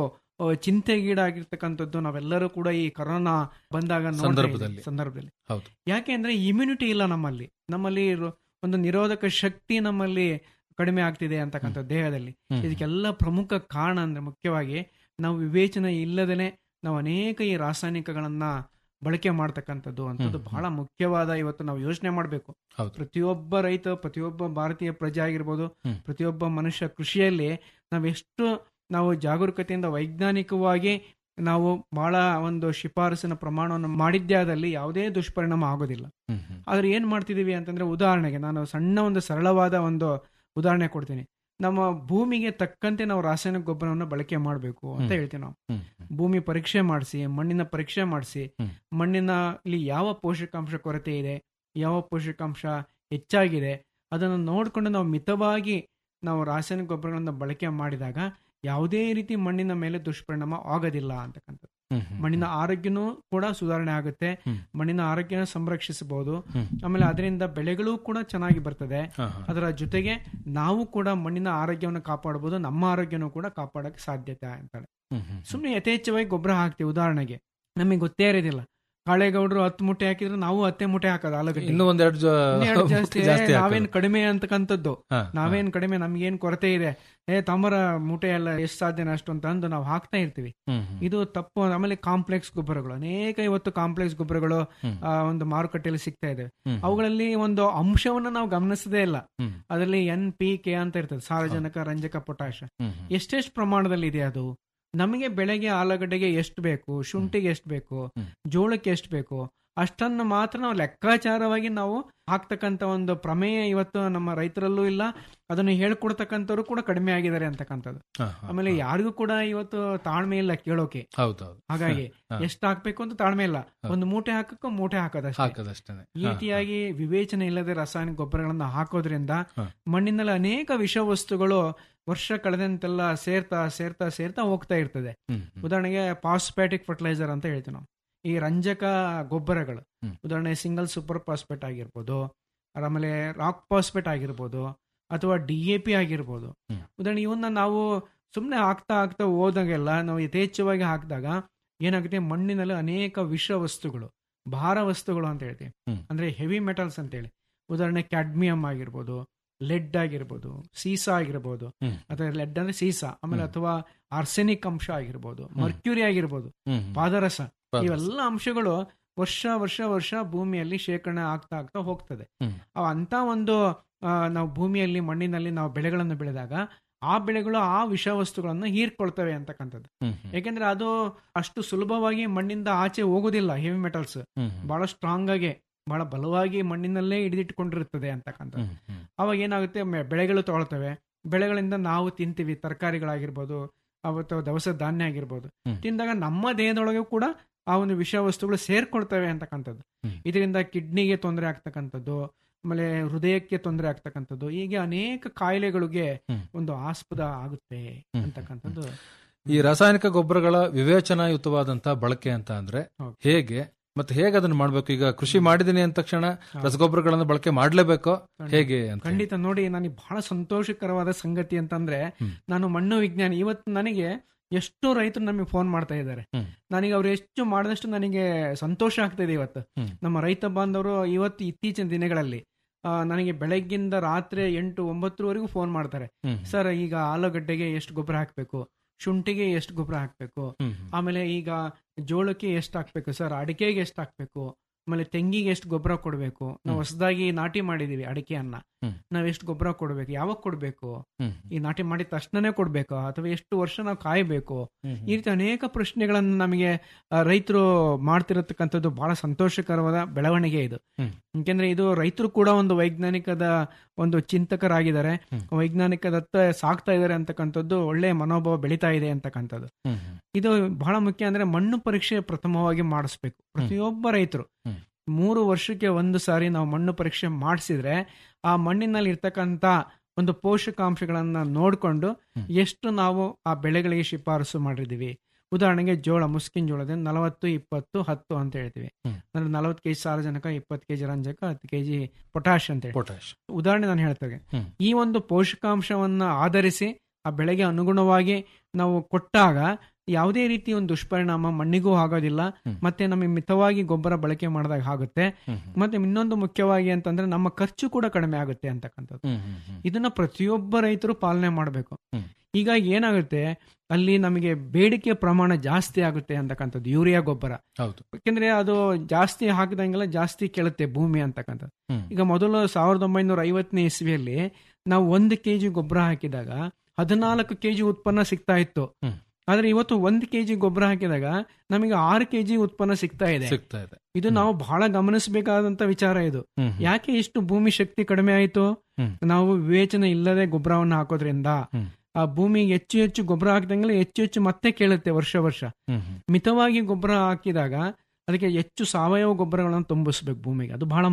ಚಿಂತೆಗೀಡಾಗಿರ್ತಕ್ಕಂಥದ್ದು ನಾವೆಲ್ಲರೂ ಕೂಡ ಈ ಕೊರೋನಾ ಬಂದಾಗ ಸಂದರ್ಭದಲ್ಲಿ ಸಂದರ್ಭದಲ್ಲಿ ಹೌದು ಯಾಕೆ ಅಂದ್ರೆ ಇಮ್ಯುನಿಟಿ ಇಲ್ಲ ನಮ್ಮಲ್ಲಿ ನಮ್ಮಲ್ಲಿ ಒಂದು ನಿರೋಧಕ ಶಕ್ತಿ ನಮ್ಮಲ್ಲಿ ಕಡಿಮೆ ಆಗ್ತಿದೆ ಅಂತಕ್ಕಂಥ ದೇಹದಲ್ಲಿ ಇದಕ್ಕೆಲ್ಲ ಪ್ರಮುಖ ಕಾರಣ ಅಂದ್ರೆ ಮುಖ್ಯವಾಗಿ ನಾವು ವಿವೇಚನೆ ಇಲ್ಲದೇನೆ ನಾವು ಅನೇಕ ಈ ರಾಸಾಯನಿಕಗಳನ್ನ ಬಳಕೆ ಮಾಡ್ತಕ್ಕಂಥದ್ದು ಅಂತದ್ದು ಬಹಳ ಮುಖ್ಯವಾದ ಇವತ್ತು ನಾವು ಯೋಚನೆ ಮಾಡಬೇಕು ಪ್ರತಿಯೊಬ್ಬ ರೈತ ಪ್ರತಿಯೊಬ್ಬ ಭಾರತೀಯ ಪ್ರಜೆ ಆಗಿರ್ಬೋದು ಪ್ರತಿಯೊಬ್ಬ ಮನುಷ್ಯ ಕೃಷಿಯಲ್ಲಿ ನಾವೆಷ್ಟು ನಾವು ಜಾಗರೂಕತೆಯಿಂದ ವೈಜ್ಞಾನಿಕವಾಗಿ ನಾವು ಬಹಳ ಒಂದು ಶಿಫಾರಸಿನ ಪ್ರಮಾಣವನ್ನು ಮಾಡಿದ್ದೇ ಆದಲ್ಲಿ ಯಾವುದೇ ದುಷ್ಪರಿಣಾಮ ಆಗೋದಿಲ್ಲ ಆದ್ರೆ ಏನ್ ಮಾಡ್ತಿದೀವಿ ಅಂತಂದ್ರೆ ಉದಾಹರಣೆಗೆ ನಾನು ಸಣ್ಣ ಒಂದು ಸರಳವಾದ ಒಂದು ಉದಾಹರಣೆ ಕೊಡ್ತೀನಿ ನಮ್ಮ ಭೂಮಿಗೆ ತಕ್ಕಂತೆ ನಾವು ರಾಸಾಯನಿಕ ಗೊಬ್ಬರವನ್ನು ಬಳಕೆ ಮಾಡಬೇಕು ಅಂತ ಹೇಳ್ತೀವಿ ನಾವು ಭೂಮಿ ಪರೀಕ್ಷೆ ಮಾಡಿಸಿ ಮಣ್ಣಿನ ಪರೀಕ್ಷೆ ಮಾಡಿಸಿ ಮಣ್ಣಿನ ಇಲ್ಲಿ ಯಾವ ಪೋಷಕಾಂಶ ಕೊರತೆ ಇದೆ ಯಾವ ಪೋಷಕಾಂಶ ಹೆಚ್ಚಾಗಿದೆ ಅದನ್ನು ನೋಡಿಕೊಂಡು ನಾವು ಮಿತವಾಗಿ ನಾವು ರಾಸಾಯನಿಕ ಗೊಬ್ಬರಗಳನ್ನು ಬಳಕೆ ಮಾಡಿದಾಗ ಯಾವುದೇ ರೀತಿ ಮಣ್ಣಿನ ಮೇಲೆ ದುಷ್ಪರಿಣಾಮ ಆಗೋದಿಲ್ಲ ಅಂತಕ್ಕಂಥದ್ದು ಹ್ಮ್, ಹ್ಮ್. ಮಣ್ಣಿನ ಆರೋಗ್ಯನೂ ಕೂಡ ಸುಧಾರಣೆ ಆಗುತ್ತೆ ಹ್ಮ್. ಮಣ್ಣಿನ ಆರೋಗ್ಯನ ಸಂರಕ್ಷಿಸಬಹುದು ಹ್ಮ್. ಆಮೇಲೆ ಅದರಿಂದ ಬೆಳೆಗಳು ಕೂಡ ಚೆನ್ನಾಗಿ ಬರ್ತದೆ ಹಾ, ಹಾ. ಅದರ ಜೊತೆಗೆ ನಾವು ಕೂಡ ಮಣ್ಣಿನ ಆರೋಗ್ಯವನ್ನು ಕಾಪಾಡಬಹುದು ನಮ್ಮ ಆರೋಗ್ಯನೂ ಕೂಡ ಕಾಪಾಡಕ್ಕೆ ಸಾಧ್ಯತೆ ಅಂತಾಳೆ ಹ್ಮ್, ಹ್ಮ್. ಸುಮ್ಮನೆ ಯಥೇಚ್ಛವಾಗಿ ಗೊಬ್ಬರ ಹಾಕ್ತೀವಿ ಉದಾಹರಣೆಗೆ ನಮಗೆ ಗೊತ್ತೇ ಇರೋದಿಲ್ಲ ಕಾಳೆಗೌಡರು ಹತ್ತು ಮೂಟೆ ಹಾಕಿದ್ರೆ ನಾವು ಹತ್ತೆ ಮೂಟೆ ಹಾಕೋದು ಆಲೂಗಡ್ಡೆ ಇನ್ನೂ ಒಂದೆರಡು ಜ- ಇನ್ನೆರಡು ಜಾಸ್ತಿ ಜಾಸ್ತಿ ಹಾಕೋದು. ನಾವೇನ್ ಕಡಿಮೆ ಅಂತಕ್ಕಂಥದ್ದು ಹಾ, ನಾವೇನ್ ಕಡಿಮೆ ನಮ್ಗೇನ್ ಕೊರತೆ ಇದೆ ಏ ತಮ್ಮರ ಮೂಟೆ ಎಲ್ಲ ಎಷ್ಟು ಸಾಧ್ಯನ ಅಷ್ಟು ಅಂತ ಅಂದು ನಾವು ಹಾಕ್ತಾ ಇರ್ತೀವಿ ಹ್ಮ್, ಹ್ಮ್. ಇದು ತಪ್ಪು ಆಮೇಲೆ ಕಾಂಪ್ಲೆಕ್ಸ್ ಗೊಬ್ಬರಗಳು ಅನೇಕ ಇವತ್ತು ಕಾಂಪ್ಲೆಕ್ಸ್ ಗೊಬ್ಬರಗಳು ಹ್ಮ್. ಆ, ಒಂದು ಮಾರುಕಟ್ಟೆಯಲ್ಲಿ ಸಿಗ್ತಾ ಇದೆ ಹ್ಮ್. ಅವುಗಳಲ್ಲಿ ಒಂದು ಅಂಶವನ್ನ ನಾವು ಗಮನಿಸದೇ ಇಲ್ಲ ಹ್ಮ್. ಅದರಲ್ಲಿ ಎನ್ ಪಿ ಕೆ ಅಂತ ಇರ್ತದೆ ಸಾರಜನಕ ರಂಜಕ ಪೊಟ್ಯಾಶ ಹ್ಮ್, ಹ್ಮ್. ಎಷ್ಟೆಷ್ಟು ಪ್ರಮಾಣದಲ್ಲಿ ಇದೆ ಅದು ನಮಗೆ ಬೆಳೆಗೆ ಆಲೂಗಡ್ಡೆಗೆ ಎಷ್ಟು ಬೇಕು ಶುಂಠಿಗೆ ಎಷ್ಟು ಬೇಕು ಜೋಳಕ್ಕೆ ಎಷ್ಟು ಬೇಕು ಅಷ್ಟನ್ನು ಮಾತ್ರ ನಾವು ಲೆಕ್ಕಾಚಾರವಾಗಿ ನಾವು ಹಾಕ್ತಕ್ಕಂಥ ಒಂದು ಪ್ರಮೇಯ ಇವತ್ತು ನಮ್ಮ ರೈತರಲ್ಲೂ ಇಲ್ಲ ಅದನ್ನು ಹೇಳ್ಕೊಡ್ತಕ್ಕಂಥವ್ರು ಕೂಡ ಕಡಿಮೆ ಆಗಿದ್ದಾರೆ ಅಂತಕ್ಕಂಥದ್ದು ಹಾ, ಹಾ, ಆಮೇಲೆ ಯಾರಿಗೂ ಕೂಡ ಇವತ್ತು ತಾಳ್ಮೆ ಇಲ್ಲ ಕೇಳೋಕೆ ಹೌದೌದು ಹಾಗಾಗಿ ಹಾ. ಎಷ್ಟು ಹಾಕ್ಬೇಕು ಅಂತ ತಾಳ್ಮೆ ಇಲ್ಲ ಒಂದು ಮೂಟೆ ಹಾಕಕ್ಕೂ ಮೂಟೆ ಹಾಕೋದಷ್ಟೇ ಹಾಕೋದಷ್ಟೇನೆ. ಈ ರೀತಿಯಾಗಿ ವಿವೇಚನೆ ಇಲ್ಲದೆ ರಾಸಾಯನಿಕ ಗೊಬ್ಬರಗಳನ್ನ ಹಾಕೋದ್ರಿಂದ ಹಾ. ಮಣ್ಣಿನಲ್ಲಿ ಅನೇಕ ವಿಷವಸ್ತುಗಳು ವರ್ಷ ಕಳೆದಂತೆಲ್ಲ ಸೇರ್ತಾ ಸೇರ್ತಾ ಸೇರ್ತಾ ಹೋಗ್ತಾ ಇರ್ತದೆ ಹ್ಮ್, ಉದಾಹರಣೆಗೆ ಪಾಸ್ಪ್ಯಾಟಿಕ್ ಫರ್ಟಿಲೈಸರ್ ಅಂತ ಹೇಳ್ತೀವಿ ನಾವು ಈ ರಂಜಕ ಗೊಬ್ಬರಗಳು ಹ್ಮ್. ಉದಾಹರಣೆ ಸಿಂಗಲ್ ಸೂಪರ್ ಫಾಸ್ಫೇಟ್ ಆಗಿರ್ಬೋದು ಆಮೇಲೆ ರಾಕ್ ಫಾಸ್ಫೇಟ್ ಆಗಿರ್ಬೋದು ಅಥವಾ ಡಿ ಎ ಪಿ ಆಗಿರ್ಬೋದು ಹ್ಮ್. ಉದಾಹರಣೆ ಇವನ್ನ ನಾವು ಸುಮ್ಮನೆ ಹಾಕ್ತಾ ಹಾಕ್ತಾ ಹೋದಾಗೆಲ್ಲ ನಾವು ಯಥೇಚ್ಛವಾಗಿ ಹಾಕಿದಾಗ ಏನಾಗುತ್ತೆ ಮಣ್ಣಿನಲ್ಲಿ ಅನೇಕ ವಿಷ ವಸ್ತುಗಳು ಭಾರ ವಸ್ತುಗಳು ಅಂತ ಹೇಳ್ತೀವಿ ಹ್ಮ್. ಅಂದ್ರೆ ಹೆವಿ ಮೆಟಲ್ಸ್ ಅಂತೇಳಿ ಉದಾಹರಣೆ ಕ್ಯಾಡ್ಮಿಯಂ ಆಗಿರ್ಬೋದು ಲೆಡ್ ಆಗಿರ್ಬೋದು ಸೀಸಾ ಆಗಿರ್ಬೋದು ಹ್ಮ್. ಅಥವಾ ಲೆಡ್ ಅಂದ್ರೆ ಸೀಸಾ ಆಮೇಲೆ ಅಥವಾ ಆರ್ಸೆನಿಕ್ ಅಂಶ ಆಗಿರ್ಬೋದು ಮರ್ಕ್ಯೂರಿ ಆಗಿರ್ಬೋದು ಹ್ಮ್. ಪಾದರಸ ಪಾದರಸ. ಇವೆಲ್ಲ ಅಂಶಗಳು ವರ್ಷ ವರ್ಷ ವರ್ಷ ಭೂಮಿಯಲ್ಲಿ ಶೇಖರಣೆ ಆಗ್ತಾ ಆಗ್ತಾ ಹೋಗ್ತದೆ ಹ್ಮ್. ಅವ್ ಅಂತ ಒಂದು ಆ, ನಾವು ಭೂಮಿಯಲ್ಲಿ ಮಣ್ಣಿನಲ್ಲಿ ನಾವು ಬೆಳೆಗಳನ್ನು ಬೆಳೆದಾಗ ಆ ಬೆಳೆಗಳು ಆ ವಿಷವಸ್ತುಗಳನ್ನು ಹೀರ್ಕೊಳ್ತವೆ ಅಂತಕ್ಕಂಥದ್ದು ಹ್ಮ್, ಹ್ಮ್. ಯಾಕೆಂದ್ರೆ ಅದು ಅಷ್ಟು ಸುಲಭವಾಗಿ ಮಣ್ಣಿಂದ ಆಚೆ ಹೋಗೋದಿಲ್ಲ ಹೆವಿ ಮೆಟಲ್ಸ್ ಹ್ಮ್, ಹ್ಮ್. ಬಹಳ ಸ್ಟ್ರಾಂಗ್ ಆಗಿ ಬಹಳ ಬಲವಾಗಿ ಮಣ್ಣಿನಲ್ಲೇ ಹಿಡಿದಿಟ್ಟುಕೊಂಡಿರುತ್ತದೆ ಅಂತಕ್ಕಂಥದ್ದು ಹ್ಮ್, ಹ್ಮ್. ಅವಾಗ ಏನಾಗುತ್ತೆ ಮೆ- ಬೆಳೆಗಳು ತೊಗೊಳ್ತವೆ ಬೆಳೆಗಳಿಂದ ನಾವು ತಿಂತೀವಿ ತರಕಾರಿಗಳಾಗಿರ್ಬೋದು ಅವತ್ತು ದವಸ ಧಾನ್ಯ ಆಗಿರ್ಬೋದು ಹ್ಮ್. ತಿಂದಾಗ ನಮ್ಮ ದೇಹದೊಳಗೆ ಕೂಡ ಆ ಒಂದು ವಿಷ ವಸ್ತುಗಳು ಸೇರ್ಕೊಳ್ತವೆ ಅಂತಕ್ಕಂಥದ್ದು ಹ್ಮ್. ಇದರಿಂದ ಕಿಡ್ನಿಗೆ ತೊಂದರೆ ಆಗ್ತಕ್ಕಂಥದ್ದು ಆಮೇಲೆ ಹೃದಯಕ್ಕೆ ತೊಂದರೆ ಆಗ್ತಕ್ಕಂಥದ್ದು ಹೀಗೆ ಅನೇಕ ಕಾಯಿಲೆಗಳಿಗೆ ಹ್ಮ್. ಒಂದು ಆಸ್ಪದ ಆಗುತ್ತೆ ಹ್ಮ್. ಅಂತಕ್ಕಂಥದ್ದು ಈ ರಾಸಾಯನಿಕ ಗೊಬ್ಬರಗಳ ವಿವೇಚನಾಯುತವಾದಂತ ಬಳಕೆ ಅಂತ ಅಂದ್ರೆ ಹೌದು. ಹೇಗೆ ಮತ್ತೆ ಹೇಗೆ ಅದನ್ನ ಮಾಡ್ಬೇಕು ಈಗ ಕೃಷಿ ಮಾಡಿದೀನಿ ಅಂದ ತಕ್ಷಣ ರಸಗೊಬ್ಬರಗಳನ್ನು ಬಳಕೆ ಮಾಡ್ಲೇಬೇಕೋ ಹೇಗೆ ಅಂತ ಖಂಡಿತ ನೋಡಿ ನನಗೆ ಬಹಳ ಸಂತೋಷಕರವಾದ ಸಂಗತಿ ಅಂತಂದ್ರೆ ಹ್ಮ್. ನಾನು ಮಣ್ಣು ವಿಜ್ಞಾನಿ ಇವತ್ತು ನನಗೆ ಎಷ್ಟೋ ರೈತರು ನಮಗೆ ಫೋನ್ ಮಾಡ್ತಾ ಇದ್ದಾರೆ ಹ್ಮ್. ನನಗೆ ಅವ್ರು ಎಷ್ಟು ಮಾಡಿದಷ್ಟು ನನಗೆ ಸಂತೋಷ ಆಗ್ತಾ ಇದೆ ಇವತ್ತು ಹ್ಮ್. ನಮ್ಮ ರೈತ ಬಾಂಧವರು ಇವತ್ತು ಇತ್ತೀಚಿನ ದಿನಗಳಲ್ಲಿ ಆ, ನನಗೆ ಬೆಳಗ್ಗಿಂದ ರಾತ್ರಿ ಎಂಟು ಒಂಬತ್ತರವರೆಗೂ ಫೋನ್ ಮಾಡ್ತಾರೆ ಹ್ಮ್. ಸರ್ ಈಗ ಆಲೂಗಡ್ಡೆಗೆ ಎಷ್ಟು ಗೊಬ್ಬರ ಹಾಕಬೇಕು ಶುಂಠಿಗೆ ಎಷ್ಟು ಗೊಬ್ಬರ ಹಾಕಬೇಕು ಹ್ಮ್. ಆಮೇಲೆ ಈಗ ಜೋಳಕ್ಕೆ ಎಷ್ಟು ಹಾಕ್ಬೇಕು ಸರ್ ಅಡಿಕೆಗೆ ಎಷ್ಟು ಹಾಕ್ಬೇಕು ಆಮೇಲೆ ತೆಂಗಿಗೆ ಎಷ್ಟು ಗೊಬ್ಬರ ಕೊಡಬೇಕು ನಾವು ಹ್ಮ್. ಹೊಸದಾಗಿ ನಾಟಿ ಮಾಡಿದೀವಿ ಅಡಿಕೆಯನ್ನ ಹ್ಮ್. ನಾವ್ ಎಷ್ಟು ಗೊಬ್ಬರ ಕೊಡಬೇಕು ಯಾವಾಗ ಕೊಡಬೇಕು ಹ್ಮ್. ಈ ನಾಟಿ ಮಾಡಿದ ತಕ್ಷಣನೇ ಕೊಡ್ಬೇಕಾ ಅಥವಾ ಎಷ್ಟು ವರ್ಷ ನಾವು ಕಾಯಬೇಕು ಹ್ಮ್. ಈ ರೀತಿ ಅನೇಕ ಪ್ರಶ್ನೆಗಳನ್ನು ನಮಗೆ ಆ, ರೈತರು ಮಾಡ್ತಿರತಕ್ಕಂಥದ್ದು ಬಹಳ ಸಂತೋಷಕರವಾದ ಬೆಳವಣಿಗೆ ಇದು ಹ್ಮ್. ಯಾಕೆಂದ್ರೆ ಇದು ರೈತರು ಕೂಡ ಒಂದು ವೈಜ್ಞಾನಿಕದ ಒಂದು ಚಿಂತಕರಾಗಿದ್ದಾರೆ ಹ್ಮ್. ವೈಜ್ಞಾನಿಕದತ್ತ ಸಾಕ್ತಾ ಇದ್ದಾರೆ ಅಂತಕ್ಕಂಥದ್ದು ಒಳ್ಳೆ ಮನೋಭಾವ ಬೆಳೀತಾ ಇದೆ ಅಂತಕ್ಕಂಥದ್ದು ಹ್ಮ್, ಹ್ಮ್. ಇದು ಬಹಳ ಮುಖ್ಯ ಅಂದ್ರೆ ಮಣ್ಣು ಪರೀಕ್ಷೆ ಪ್ರಥಮವಾಗಿ ಮಾಡಿಸ್ಬೇಕು ಪ್ರತಿಯೊಬ್ಬ ರೈತರು ಹ್ಮ್. ಮೂರು ವರ್ಷಕ್ಕೆ ಒಂದು ಸಾರಿ ನಾವು ಮಣ್ಣು ಪರೀಕ್ಷೆ ಮಾಡಿಸಿದ್ರೆ ಆ ಮಣ್ಣಿನಲ್ಲಿ ಇರ್ತಕ್ಕಂಥ ಒಂದು ಪೋಷಕಾಂಶಗಳನ್ನ ನೋಡಿಕೊಂಡು ಎಷ್ಟು ನಾವು ಆ ಬೆಳೆಗಳಿಗೆ ಶಿಫಾರಸು ಮಾಡಿದೀವಿ ಉದಾಹರಣೆಗೆ ಜೋಳ ಮುಸ್ಕಿನ ಜೋಳದಿಂದ ನಲವತ್ತು ಇಪ್ಪತ್ತು ಹತ್ತು ಅಂತ ಹೇಳ್ತೀವಿ ಹ್ಮ್. ಅಂದ್ರೆ ನಲವತ್ತು ಕೆಜಿ ಸಾರಜನಕ ಇಪ್ಪತ್ತು ಕೆಜಿ ರಂಜಕ ಹತ್ತು ಕೆಜಿ ಪೊಟ್ಯಾಶ್ ಅಂತ ಹೇಳಿ ಪೊಟ್ಯಾಶ್ ಉದಾಹರಣೆ ನಾನು ಹೇಳ್ತೇನೆ ಹ್ಮ್. ಈ ಒಂದು ಪೋಷಕಾಂಶವನ್ನ ಆಧರಿಸಿ ಆ ಬೆಳೆಗೆ ಅನುಗುಣವಾಗಿ ನಾವು ಕೊಟ್ಟಾಗ ಯಾವುದೇ ರೀತಿ ಒಂದು ದುಷ್ಪರಿಣಾಮ ಮಣ್ಣಿಗೂ ಆಗೋದಿಲ್ಲ ಹ್ಮ್. ಮತ್ತೆ ನಮಗೆ ಮಿತವಾಗಿ ಗೊಬ್ಬರ ಬಳಕೆ ಮಾಡಿದಾಗ ಆಗುತ್ತೆ ಹ್ಮ್. ಮತ್ತೆ ಇನ್ನೊಂದು ಮುಖ್ಯವಾಗಿ ಅಂತಂದ್ರೆ ನಮ್ಮ ಖರ್ಚು ಕೂಡ ಕಡಿಮೆ ಆಗುತ್ತೆ ಅಂತಕ್ಕಂಥದ್ದು ಹ್ಮ್, ಹ್ಮ್, ಹ್ಮ್. ಇದನ್ನ ಪ್ರತಿಯೊಬ್ಬ ರೈತರು ಪಾಲನೆ ಮಾಡಬೇಕು ಹ್ಮ್. ಈಗ ಏನಾಗುತ್ತೆ ಅಲ್ಲಿ ನಮಗೆ ಬೇಡಿಕೆ ಪ್ರಮಾಣ ಜಾಸ್ತಿ ಆಗುತ್ತೆ ಅಂತಕ್ಕಂಥದ್ದು ಯೂರಿಯಾ ಗೊಬ್ಬರ ಹೌದು ಯಾಕೆಂದ್ರೆ ಅದು ಜಾಸ್ತಿ ಹಾಕಿದಂಗೆಲ್ಲ ಜಾಸ್ತಿ ಕೆಳುತ್ತೆ ಭೂಮಿ ಅಂತಕ್ಕಂಥದ್ದು ಹ್ಮ್. ಈಗ ಮೊದಲು ಸಾವಿರದ ಒಂಬೈನೂರ ಐವತ್ತನೇ ಇಸ್ವಿಯಲ್ಲಿ ನಾವು ಒಂದು ಕೆಜಿ ಗೊಬ್ಬರ ಹಾಕಿದಾಗ ಹದಿನಾಲ್ಕು ಕೆಜಿ ಉತ್ಪನ್ನ ಸಿಗ್ತಾ ಇತ್ತು ಹ್ಮ್. ಆದ್ರೆ ಇವತ್ತು ಒಂದು ಕೆಜಿ ಗೊಬ್ಬರ ಹಾಕಿದಾಗ ನಮಗೆ ಆರು ಕೆಜಿ ಉತ್ಪನ್ನ ಸಿಗ್ತಾ ಇದೆ ಸಿಗ್ತಾ ಇದೆ ಇದು ನಾವು ಬಹಳ ಗಮನಿಸಬೇಕಾದಂತ ವಿಚಾರ ಇದು ಹ್ಮ್, ಹ್ಮ್. ಯಾಕೆ ಇಷ್ಟು ಭೂಮಿ ಶಕ್ತಿ ಕಡಿಮೆ ಆಯಿತು ಹ್ಮ್. ನಾವು ವಿವೇಚನೆ ಇಲ್ಲದೆ ಗೊಬ್ಬರವನ್ನು ಹಾಕೋದ್ರಿಂದ ಹ್ಮ್. ಆ ಭೂಮಿಗೆ ಹೆಚ್ಚು ಹೆಚ್ಚು ಗೊಬ್ಬರ ಹಾಕಿದಂಗೆಲ್ಲ ಹೆಚ್ಚು ಹೆಚ್ಚು ಮತ್ತೆ ಕೇಳುತ್ತೆ ವರ್ಷ ವರ್ಷ ಹ್ಮ್, ಹ್ಮ್. ಮಿತವಾಗಿ ಗೊಬ್ಬರ ಹಾಕಿದಾಗ ಅದಕ್ಕೆ ಹೆಚ್ಚು ಸಾವಯವ ಗೊಬ್ಬರಗಳನ್ನು ತುಂಬಿಸ್ಬೇಕು ಭೂಮಿಗೆ ಅದು ಬಹಳ ಮುಖ್ಯ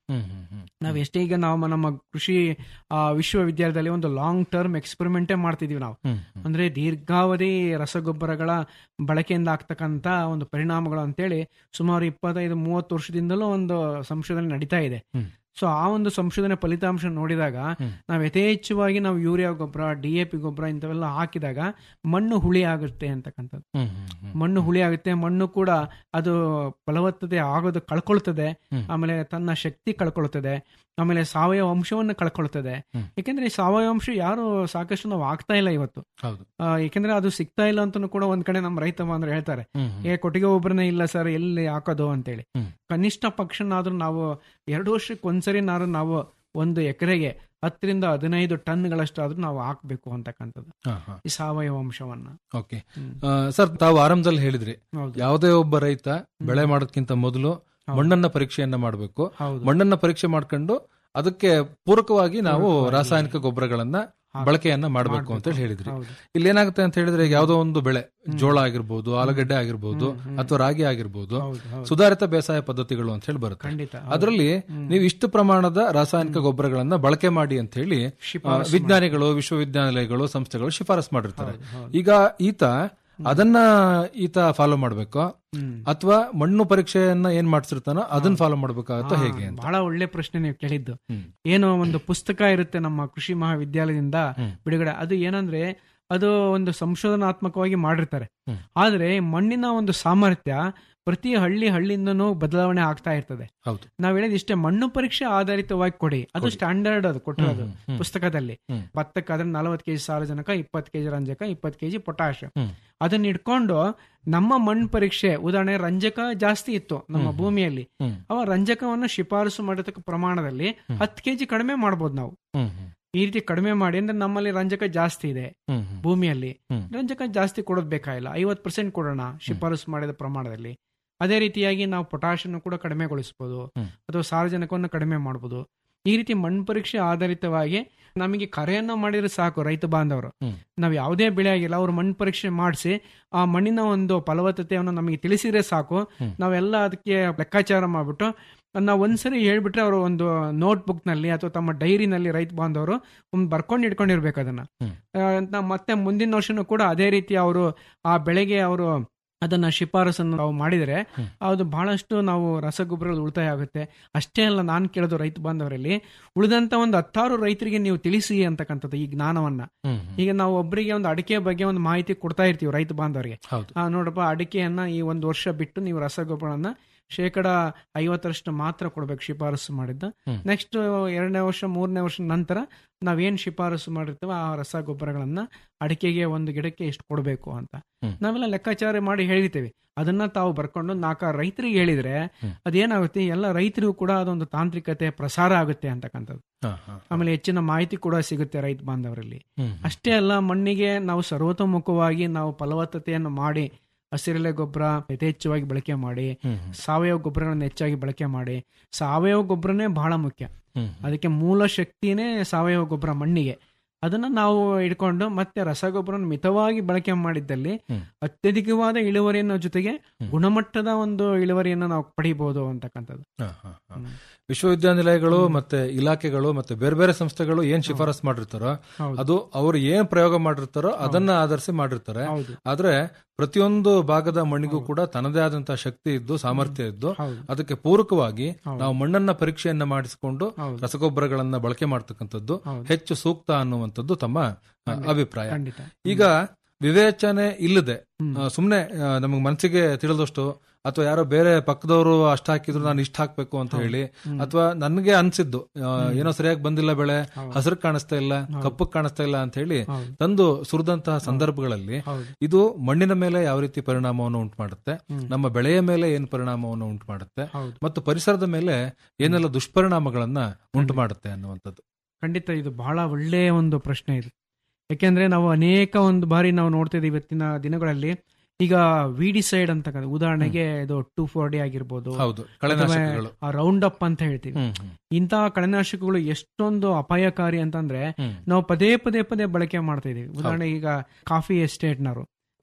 ಹ್ಮ್ ಹ್ಮ್ ಹ್ಮ್ ನಾವ್ ಎಷ್ಟೇ ಈಗ ನಾವು ನಮ್ಮ ಕೃಷಿ ಆ, ವಿಶ್ವವಿದ್ಯಾಲಯದಲ್ಲಿ ಒಂದು ಲಾಂಗ್ ಟರ್ಮ್ ಎಕ್ಸ್ಪೆರಿಮೆಂಟೇ ಮಾಡ್ತಿದೀವಿ ನಾವು ಹ್ಮ್, ಅಂದ್ರೆ ದೀರ್ಘಾವಧಿ ರಸಗೊಬ್ಬರಗಳ ಬಳಕೆಯಿಂದ ಆಗ್ತಕ್ಕಂತ ಒಂದು ಪರಿಣಾಮಗಳು ಅಂತೇಳಿ ಸುಮಾರು ಇಪ್ಪತ್ತೈದು ಮೂವತ್ತು ವರ್ಷದಿಂದಲೂ ಒಂದು ಸಂಶೋಧನೆ ನಡೀತಾ ಇದೆ ಹ್ಮ್. ಸೊ ಆ ಒಂದು ಸಂಶೋಧನೆ ಫಲಿತಾಂಶ ನೋಡಿದಾಗ ನಾವು ಯಥೇಚ್ಛವಾಗಿ ನಾವು ಯೂರಿಯಾ ಗೊಬ್ಬರ ಡಿ ಎ ಪಿ ಗೊಬ್ಬರ ಇಂಥವೆಲ್ಲ ಹಾಕಿದಾಗ ಮಣ್ಣು ಹುಳಿ ಆಗುತ್ತೆ ಅಂತಕ್ಕಂಥದ್ದು ಹ್ಮ್, ಹ್ಮ್, ಹ್ಮ್. ಮಣ್ಣು ಹುಳಿ ಆಗುತ್ತೆ ಮಣ್ಣು ಕೂಡ ಅದು ಫಲವತ್ತತೆ ಆಗೋದು ಕಳ್ಕೊಳ್ತದೆ ಹ್ಮ್. ಆಮೇಲೆ ತನ್ನ ಶಕ್ತಿ ಕಳ್ಕೊಳ್ತದೆ ಆಮೇಲೆ ಸಾವಯವ ಅಂಶವನ್ನು ಕಳ್ಕೊಳ್ತದೆ ಹ್ಮ್. ಯಾಕೆಂದ್ರೆ ಈ ಸಾವಯವ ಅಂಶ ಯಾರು ಸಾಕಷ್ಟು ನಾವು ಆಗ್ತಾ ಇಲ್ಲ ಇವತ್ತು ಹೌದು ಆ, ಯಾಕೆಂದ್ರೆ ಅದು ಸಿಗ್ತಾ ಇಲ್ಲ ಅಂತಾನು ಕೂಡ ಒಂದ್ ಕಡೆ ನಮ್ಮ ರೈತ ಬಾಂಧವರು ಹೇಳ್ತಾರೆ ಹ್ಮ್, ಹ್ಮ್. ಏ ಕೊಟ್ಟಿಗೆ ಒಬ್ಬರನೇ ಇಲ್ಲ ಸರ್ ಎಲ್ಲಿ ಹಾಕೋದು ಅಂತೇಳಿ ಹ್ಮ್. ಕನಿಷ್ಠ ಪಕ್ಷನಾದ್ರೂ ನಾವು ಎರಡು ವರ್ಷಕ್ಕೆ ಒಂದ್ಸರಿನಾದ್ರೂ ನಾವು ಒಂದು ಎಕರೆಗೆ ಹತ್ತರಿಂದ ಹದಿನೈದು ಟನ್ಗಳಷ್ಟಾದ್ರೂ ನಾವು ಹಾಕ್ಬೇಕು ಅಂತಕ್ಕಂಥದ್ದು ಹಾ, ಹಾ. ಈ ಸಾವಯವ ಅಂಶವನ್ನ ಓಕೆ ಆ, ಸರ್ ತಾವು ಆರಂಭದಲ್ಲಿ ಹೇಳಿದ್ರಿ ಹೌದು. ಯಾವುದೇ ಒಬ್ಬ ರೈತ ಬೆಳೆ ಮಾಡೋದಕ್ಕಿಂತ ಮೊದಲು ಮಣ್ಣನ್ನ ಪರೀಕ್ಷೆಯನ್ನ ಮಾಡಬೇಕು ಹೌದು. ಮಣ್ಣನ್ನ ಪರೀಕ್ಷೆ ಮಾಡ್ಕೊಂಡು ಅದಕ್ಕೆ ಪೂರಕವಾಗಿ ನಾವು ರಾಸಾಯನಿಕ ಗೊಬ್ಬರಗಳನ್ನ ಬಳಕೆಯನ್ನ ಮಾಡಬೇಕು ಅಂತ ಹೇಳಿ ಹೇಳಿದ್ರಿ ಹೌದು. ಇಲ್ಲಿ ಏನಾಗುತ್ತೆ ಅಂತ ಹೇಳಿದ್ರೆ ಈಗ ಯಾವುದೋ ಒಂದು ಬೆಳೆ ಜೋಳ ಆಗಿರ್ಬೋದು ಆಲೂಗಡ್ಡೆ ಆಗಿರ್ಬೋದು ಅಥವಾ ರಾಗಿ ಆಗಿರ್ಬೋದು ಸುಧಾರಿತ ಬೇಸಾಯ ಪದ್ಧತಿಗಳು ಅಂತ ಹೇಳಿ ಬರುತ್ತೆ ಖಂಡಿತ, ಹೌದು. ಅದರಲ್ಲಿ ನೀವು ಇಷ್ಟು ಪ್ರಮಾಣದ ರಾಸಾಯನಿಕ ಗೊಬ್ಬರಗಳನ್ನ ಬಳಕೆ ಮಾಡಿ ಅಂತ ಹೇಳಿ ಆ, ವಿಜ್ಞಾನಿಗಳು ವಿಶ್ವವಿದ್ಯಾನಿಲಯಗಳು ಸಂಸ್ಥೆಗಳು ಶಿಫಾರಸ್ ಮಾಡಿರ್ತಾರೆ ಈಗ ಈತ ಅದನ್ನ ಈತ ಫಾಲೋ ಮಾಡ್ಬೇಕು ಅಥವಾ ಮಣ್ಣು ಪರೀಕ್ಷೆಯನ್ನ ಏನ್ ಮಾಡ್ಸಿರ್ತಾನೋ ಅದನ್ನ ಫಾಲೋ ಮಾಡ್ಬೇಕಾಗತ್ತ ಹೇಗೆ ಅಂತ ಬಹಳ ಒಳ್ಳೆ ಪ್ರಶ್ನೆ ನೀವು ಕೇಳಿದ್ದು ಏನೋ ಒಂದು ಪುಸ್ತಕ ಇರುತ್ತೆ ನಮ್ಮ ಕೃಷಿ ಮಹಾವಿದ್ಯಾಲಯದಿಂದ ಬಿಡುಗಡೆ ಅದು ಏನಂದ್ರೆ ಅದು ಒಂದು ಸಂಶೋಧನಾತ್ಮಕವಾಗಿ ಮಾಡಿರ್ತಾರೆ ಆದ್ರೆ ಮಣ್ಣಿನ ಒಂದು ಸಾಮರ್ಥ್ಯ ಪ್ರತಿ ಹಳ್ಳಿ ಹಳ್ಳಿಯಿಂದನೂ ಬದಲಾವಣೆ ಆಗ್ತಾ ಇರ್ತದೆ ಹೌದು ನಾವ್ ಹೇಳಿದ ಇಷ್ಟೇ ಮಣ್ಣು ಪರೀಕ್ಷೆ ಆಧಾರಿತವಾಗಿ ಕೊಡಿ ಅದು ಸ್ಟ್ಯಾಂಡರ್ಡ್ ಅದು ಕೊಟ್ಟಿರೋದು ಹ್ಮ್, ಹ್ಮ್. ಪುಸ್ತಕದಲ್ಲಿ ಹ್ಮ್. ಭತ್ತಕ್ಕಾದ್ರೆ ನಲವತ್ತು ಕೆಜಿ ಸಾರಜನಕ ಇಪ್ಪತ್ತು ಕೆಜಿ ರಂಜಕ ಇಪ್ಪತ್ತು ಕೆಜಿ ಪೊಟ್ಯಾಶ್ ಹ್ಮ್. ಅದನ್ನ ಇಟ್ಕೊಂಡು ನಮ್ಮ ಮಣ್ಣು ಪರೀಕ್ಷೆ ಉದಾಹರಣೆ ರಂಜಕ ಜಾಸ್ತಿ ಇತ್ತು ನಮ್ಮ ಹ್ಮ್. ಭೂಮಿಯಲ್ಲಿ ಹ್ಮ್. ಅವ ರಂಜಕವನ್ನು ಶಿಫಾರಸು ಮಾಡತಕ್ಕ ಪ್ರಮಾಣದಲ್ಲಿ ಹತ್ತು ಕೆಜಿ ಕಡಿಮೆ ಮಾಡ್ಬೋದು ನಾವು ಹ್ಮ್, ಹ್ಮ್. ಈ ರೀತಿ ಕಡಿಮೆ ಮಾಡಿ ಅಂದ್ರೆ ನಮ್ಮಲ್ಲಿ ರಂಜಕ ಜಾಸ್ತಿ ಇದೆ ಹ್ಮ್, ಹ್ಮ್. ಭೂಮಿಯಲ್ಲಿ ಹ್ಮ್. ರಂಜಕ ಜಾಸ್ತಿ ಕೊಡೋದು ಬೇಕಾಗಿಲ್ಲ ಐವತ್ತು ಪರ್ಸೆಂಟ್ ಕೊಡೋಣ ಶಿಫಾರಸು ಮಾಡಿದ ಪ್ರಮಾಣದಲ್ಲಿ ಅದೇ ರೀತಿಯಾಗಿ ನಾವು ಪೊಟ್ಯಾಷನ್ನು ಕೂಡ ಕಡಿಮೆಗೊಳಿಸಬಹುದು ಹ್ಮ್. ಅಥವಾ ಸಾರಜನಕವನ್ನು ಕಡಿಮೆ ಮಾಡಬಹುದು ಈ ರೀತಿ ಮಣ್ಣು ಪರೀಕ್ಷೆ ಆಧಾರಿತವಾಗಿ ನಮಗೆ ಕರೆಯನ್ನ ಮಾಡಿದ್ರೆ ಸಾಕು ರೈತ ಬಾಂಧವರು ಹ್ಮ್. ನಾವು ಯಾವುದೇ ಬೆಳೆ ಆಗಿಲ್ಲ ಅವ್ರು ಮಣ್ಣು ಪರೀಕ್ಷೆ ಮಾಡಿಸಿ ಆ ಮಣ್ಣಿನ ಒಂದು ಫಲವತ್ತತೆಯನ್ನು ನಮಗೆ ತಿಳಿಸಿದ್ರೆ ಸಾಕು ಹ್ಮ್. ನಾವೆಲ್ಲ ಅದಕ್ಕೆ ಲೆಕ್ಕಾಚಾರ ಮಾಡ್ಬಿಟ್ಟು ನಾವು ಒಂದ್ಸರಿ ಹೇಳ್ಬಿಟ್ರೆ ಅವರು ಒಂದು ನೋಟ್ ಬುಕ್ ನಲ್ಲಿ ಅಥವಾ ತಮ್ಮ ಡೈರಿನಲ್ಲಿ ರೈತ ಬಾಂಧವರು ಒಂದು ಬರ್ಕೊಂಡು ಇಟ್ಕೊಂಡಿರ್ಬೇಕು ಅದನ್ನ ಹ್ಮ್. ಆ, ನ- ಮತ್ತೆ ಮುಂದಿನ ವರ್ಷನೂ ಕೂಡ ಅದೇ ರೀತಿ ಅವರು ಆ ಬೆಳೆಗೆ ಅವರು ಅದನ್ನ ಶಿಫಾರಸನ್ನು ನಾವು ಮಾಡಿದರೆ ಅದು ಬಹಳಷ್ಟು ನಾವು ರಸಗೊಬ್ಬರಗಳು ಉಳಿತಾಯ ಆಗುತ್ತೆ ಅಷ್ಟೇ ಅಲ್ಲ ನಾನು ಕೇಳೋದು ರೈತ ಬಾಂಧವರಲ್ಲಿ ಉಳಿದಂತ ಒಂದು ಹತ್ತಾರು ರೈತರಿಗೆ ನೀವು ತಿಳಿಸಿ ಅಂತಕ್ಕಂಥದ್ದು ಈ ಜ್ಞಾನವನ್ನ ಹ್ಮ್, ಈಗ ನಾವು ಒಬ್ಬರಿಗೆ ಒಂದು ಅಡಿಕೆ ಬಗ್ಗೆ ಒಂದು ಮಾಹಿತಿ ಕೊಡ್ತಾ ಇರ್ತೀವಿ ರೈತ ಬಾಂಧವರಿಗೆ ಹೌದು ಆ, ನೋಡಪ್ಪ ಅಡಿಕೆಯನ್ನ ಈ ಒಂದು ವರ್ಷ ಬಿಟ್ಟು ನೀವು ರಸಗೊಬ್ಬರನ್ನ ಶೇಕಡ ಐವತ್ತರಷ್ಟು ಮಾತ್ರ ಕೊಡ್ಬೇಕು ಶಿಫಾರಸು ಮಾಡಿದ್ದ ಹ್ಮ್. ನೆಕ್ಸ್ಟ್ ಎರಡನೇ ವರ್ಷ ಮೂರನೇ ವರ್ಷ ನಂತರ ನಾವೇನ್ ಶಿಫಾರಸು ಮಾಡಿರ್ತೀವೋ ಆ ರಸಗೊಬ್ಬರಗಳನ್ನ ಅಡಿಕೆಗೆ ಒಂದು ಗಿಡಕ್ಕೆ ಎಷ್ಟು ಕೊಡಬೇಕು ಅಂತ ಹ್ಮ್. ನಾವೆಲ್ಲ ಲೆಕ್ಕಾಚಾರ ಮಾಡಿ ಹೇಳಿರ್ತೇವೆ ಅದನ್ನ ತಾವು ಬರ್ಕೊಂಡು ನಾಲ್ಕು ರೈತರಿಗೆ ಹೇಳಿದ್ರೆ ಹ್ಮ್. ಅದೇನಾಗುತ್ತೆ ಎಲ್ಲ ರೈತರಿಗೂ ಕೂಡ ಅದೊಂದು ತಾಂತ್ರಿಕತೆ ಪ್ರಸಾರ ಆಗುತ್ತೆ ಅಂತಕ್ಕಂಥದ್ದು ಹಾ, ಹಾ. ಆಮೇಲೆ ಹೆಚ್ಚಿನ ಮಾಹಿತಿ ಕೂಡ ಸಿಗುತ್ತೆ ರೈತ ಬಾಂಧವರಲ್ಲಿ ಹ್ಮ್. ಅಷ್ಟೇ ಅಲ್ಲ ಮಣ್ಣಿಗೆ ನಾವು ಸರ್ವತೋಮುಖವಾಗಿ ನಾವು ಫಲವತ್ತತೆಯನ್ನು ಮಾಡಿ ಹಸಿರೆಲೆ ಗೊಬ್ಬರ ಯಥೇಚ್ಛವಾಗಿ ಬಳಕೆ ಮಾಡಿ ಹ್ಮ್. ಸಾವಯವ ಗೊಬ್ಬರಗಳನ್ನು ಹೆಚ್ಚಾಗಿ ಬಳಕೆ ಮಾಡಿ ಸಾವಯವ ಗೊಬ್ಬರನೇ ಬಹಳ ಮುಖ್ಯ ಹ್ಮ್. ಅದಕ್ಕೆ ಮೂಲ ಶಕ್ತಿನೇ ಸಾವಯವ ಗೊಬ್ಬರ ಮಣ್ಣಿಗೆ ಅದನ್ನ ನಾವು ಇಟ್ಕೊಂಡು ಮತ್ತೆ ರಸಗೊಬ್ಬರ ಮಿತವಾಗಿ ಬಳಕೆ ಮಾಡಿದ್ದಲ್ಲಿ ಹ್ಮ್. ಅತ್ಯಧಿಕವಾದ ಇಳುವರಿಯನ್ನು ಜೊತೆಗೆ ಗುಣಮಟ್ಟದ ಒಂದು ಇಳುವರಿಯನ್ನು ನಾವು ಪಡಿಬಹುದು ಅಂತಕ್ಕಂಥದ್ದು ಹಾ, ಹಾ, ಹಾ. ವಿಶ್ವವಿದ್ಯಾನಿಲಯಗಳು ಮತ್ತೆ ಇಲಾಖೆಗಳು ಮತ್ತೆ ಬೇರೆ ಬೇರೆ ಸಂಸ್ಥೆಗಳು ಏನ್ ಶಿಫಾರಸ್ ಮಾಡಿರ್ತಾರೋ ಹೌದು. ಅದು ಅವರು ಏನ್ ಪ್ರಯೋಗ ಮಾಡಿರ್ತಾರೋ ಅದನ್ನ ಆಧರಿಸಿ ಮಾಡಿರ್ತಾರೆ ಹೌದು. ಆದ್ರೆ ಪ್ರತಿಯೊಂದು ಭಾಗದ ಮಣ್ಣಿಗೂ ಕೂಡ ತನ್ನದೇ ಆದಂತಹ ಶಕ್ತಿ ಇದ್ದು ಸಾಮರ್ಥ್ಯ ಇದ್ದು ಹೌದು. ಅದಕ್ಕೆ ಪೂರಕವಾಗಿ ಹೌದು. ನಾವು ಮಣ್ಣನ್ನ ಪರೀಕ್ಷೆಯನ್ನ ಮಾಡಿಸಿಕೊಂಡು ಹೌದು. ರಸಗೊಬ್ಬರಗಳನ್ನ ಬಳಕೆ ಮಾಡ್ತಕ್ಕಂಥದ್ದು ಹೌದು. ಹೆಚ್ಚು ಸೂಕ್ತ ಅನ್ನುವಂಥದ್ದು ತಮ್ಮ ಆ, ಅಭಿಪ್ರಾಯ ಖಂಡಿತ. ಈಗ ವಿವೇಚನೆ ಇಲ್ಲದೆ ಸುಮ್ಮನೆ ನಮಗೆ ಮನಸ್ಸಿಗೆ ತಿಳಿದಷ್ಟು ಅಥವಾ ಯಾರೋ ಬೇರೆ ಪಕ್ಕದವರು ಅಷ್ಟ ಹಾಕಿದ್ರು ನಾನು ಇಷ್ಟ ಹಾಕ್ಬೇಕು ಅಂತ ಹೇಳಿ ಅಥವಾ ನನಗೆ ಅನ್ಸಿದ್ದು ಆ, ಏನೋ ಸರಿಯಾಗಿ ಬಂದಿಲ್ಲ ಬೆಳೆ ಹಸಿರು ಕಾಣಿಸ್ತಾ ಇಲ್ಲ ಕಪ್ಪು ಕಾಣಿಸ್ತಾ ಇಲ್ಲ ಅಂತ ಹೇಳಿ ಹೌದು. ತಂದು ಸುರಿದಂತಹ ಸಂದರ್ಭಗಳಲ್ಲಿ ಹೌದು. ಇದು ಮಣ್ಣಿನ ಮೇಲೆ ಯಾವ ರೀತಿ ಪರಿಣಾಮವನ್ನು ಉಂಟು ಮಾಡುತ್ತೆ ಹ್ಮ್. ನಮ್ಮ ಬೆಳೆಯ ಮೇಲೆ ಏನು ಪರಿಣಾಮವನ್ನು ಉಂಟು ಮಾಡುತ್ತೆ ಹೌದು. ಮತ್ತು ಪರಿಸರದ ಮೇಲೆ ಏನೆಲ್ಲ ದುಷ್ಪರಿಣಾಮಗಳನ್ನ ಉಂಟು ಮಾಡುತ್ತೆ ಅನ್ನುವಂಥದ್ದು ಖಂಡಿತ ಇದು ಬಹಳ ಒಳ್ಳೆಯ ಒಂದು ಪ್ರಶ್ನೆ ಇದು ಯಾಕೆಂದ್ರೆ ನಾವು ಅನೇಕ ಒಂದು ಬಾರಿ ನಾವು ನೋಡ್ತಿದ್ದೀವಿ ಇವತ್ತಿನ ದಿನಗಳಲ್ಲಿ ಈಗ ವಿಡಿಸೈಡ್ ಅಂತ ಕರೀತಾರೆ. ಉದಾಹರಣೆಗೆ ಇದು ಟೂ ಫೋರ್ ಡಿ ಆಗಿರ್ಬೋದು ಹೌದು, ಕಳೆನಾಶಕಗಳು. ರೌಂಡ್ ಅಪ್ ಅಂತ ಹೇಳ್ತೀವಿ ಹ್ಮ್, ಹ್ಮ್. ಇಂತಹ ಕಳೆನಾಶಕಗಳು ಎಷ್ಟೊಂದು ಅಪಾಯಕಾರಿ ಅಂತಂದ್ರೆ ಹ್ಮ್. ನಾವು ಪದೇ ಪದೇ ಪದೇ ಬಳಕೆ ಮಾಡ್ತಾ ಇದೀವಿ ಉದಾಹರಣೆಗೆ ಈಗ ಕಾಫಿ ಎಸ್ಟೇಟ್ನವರು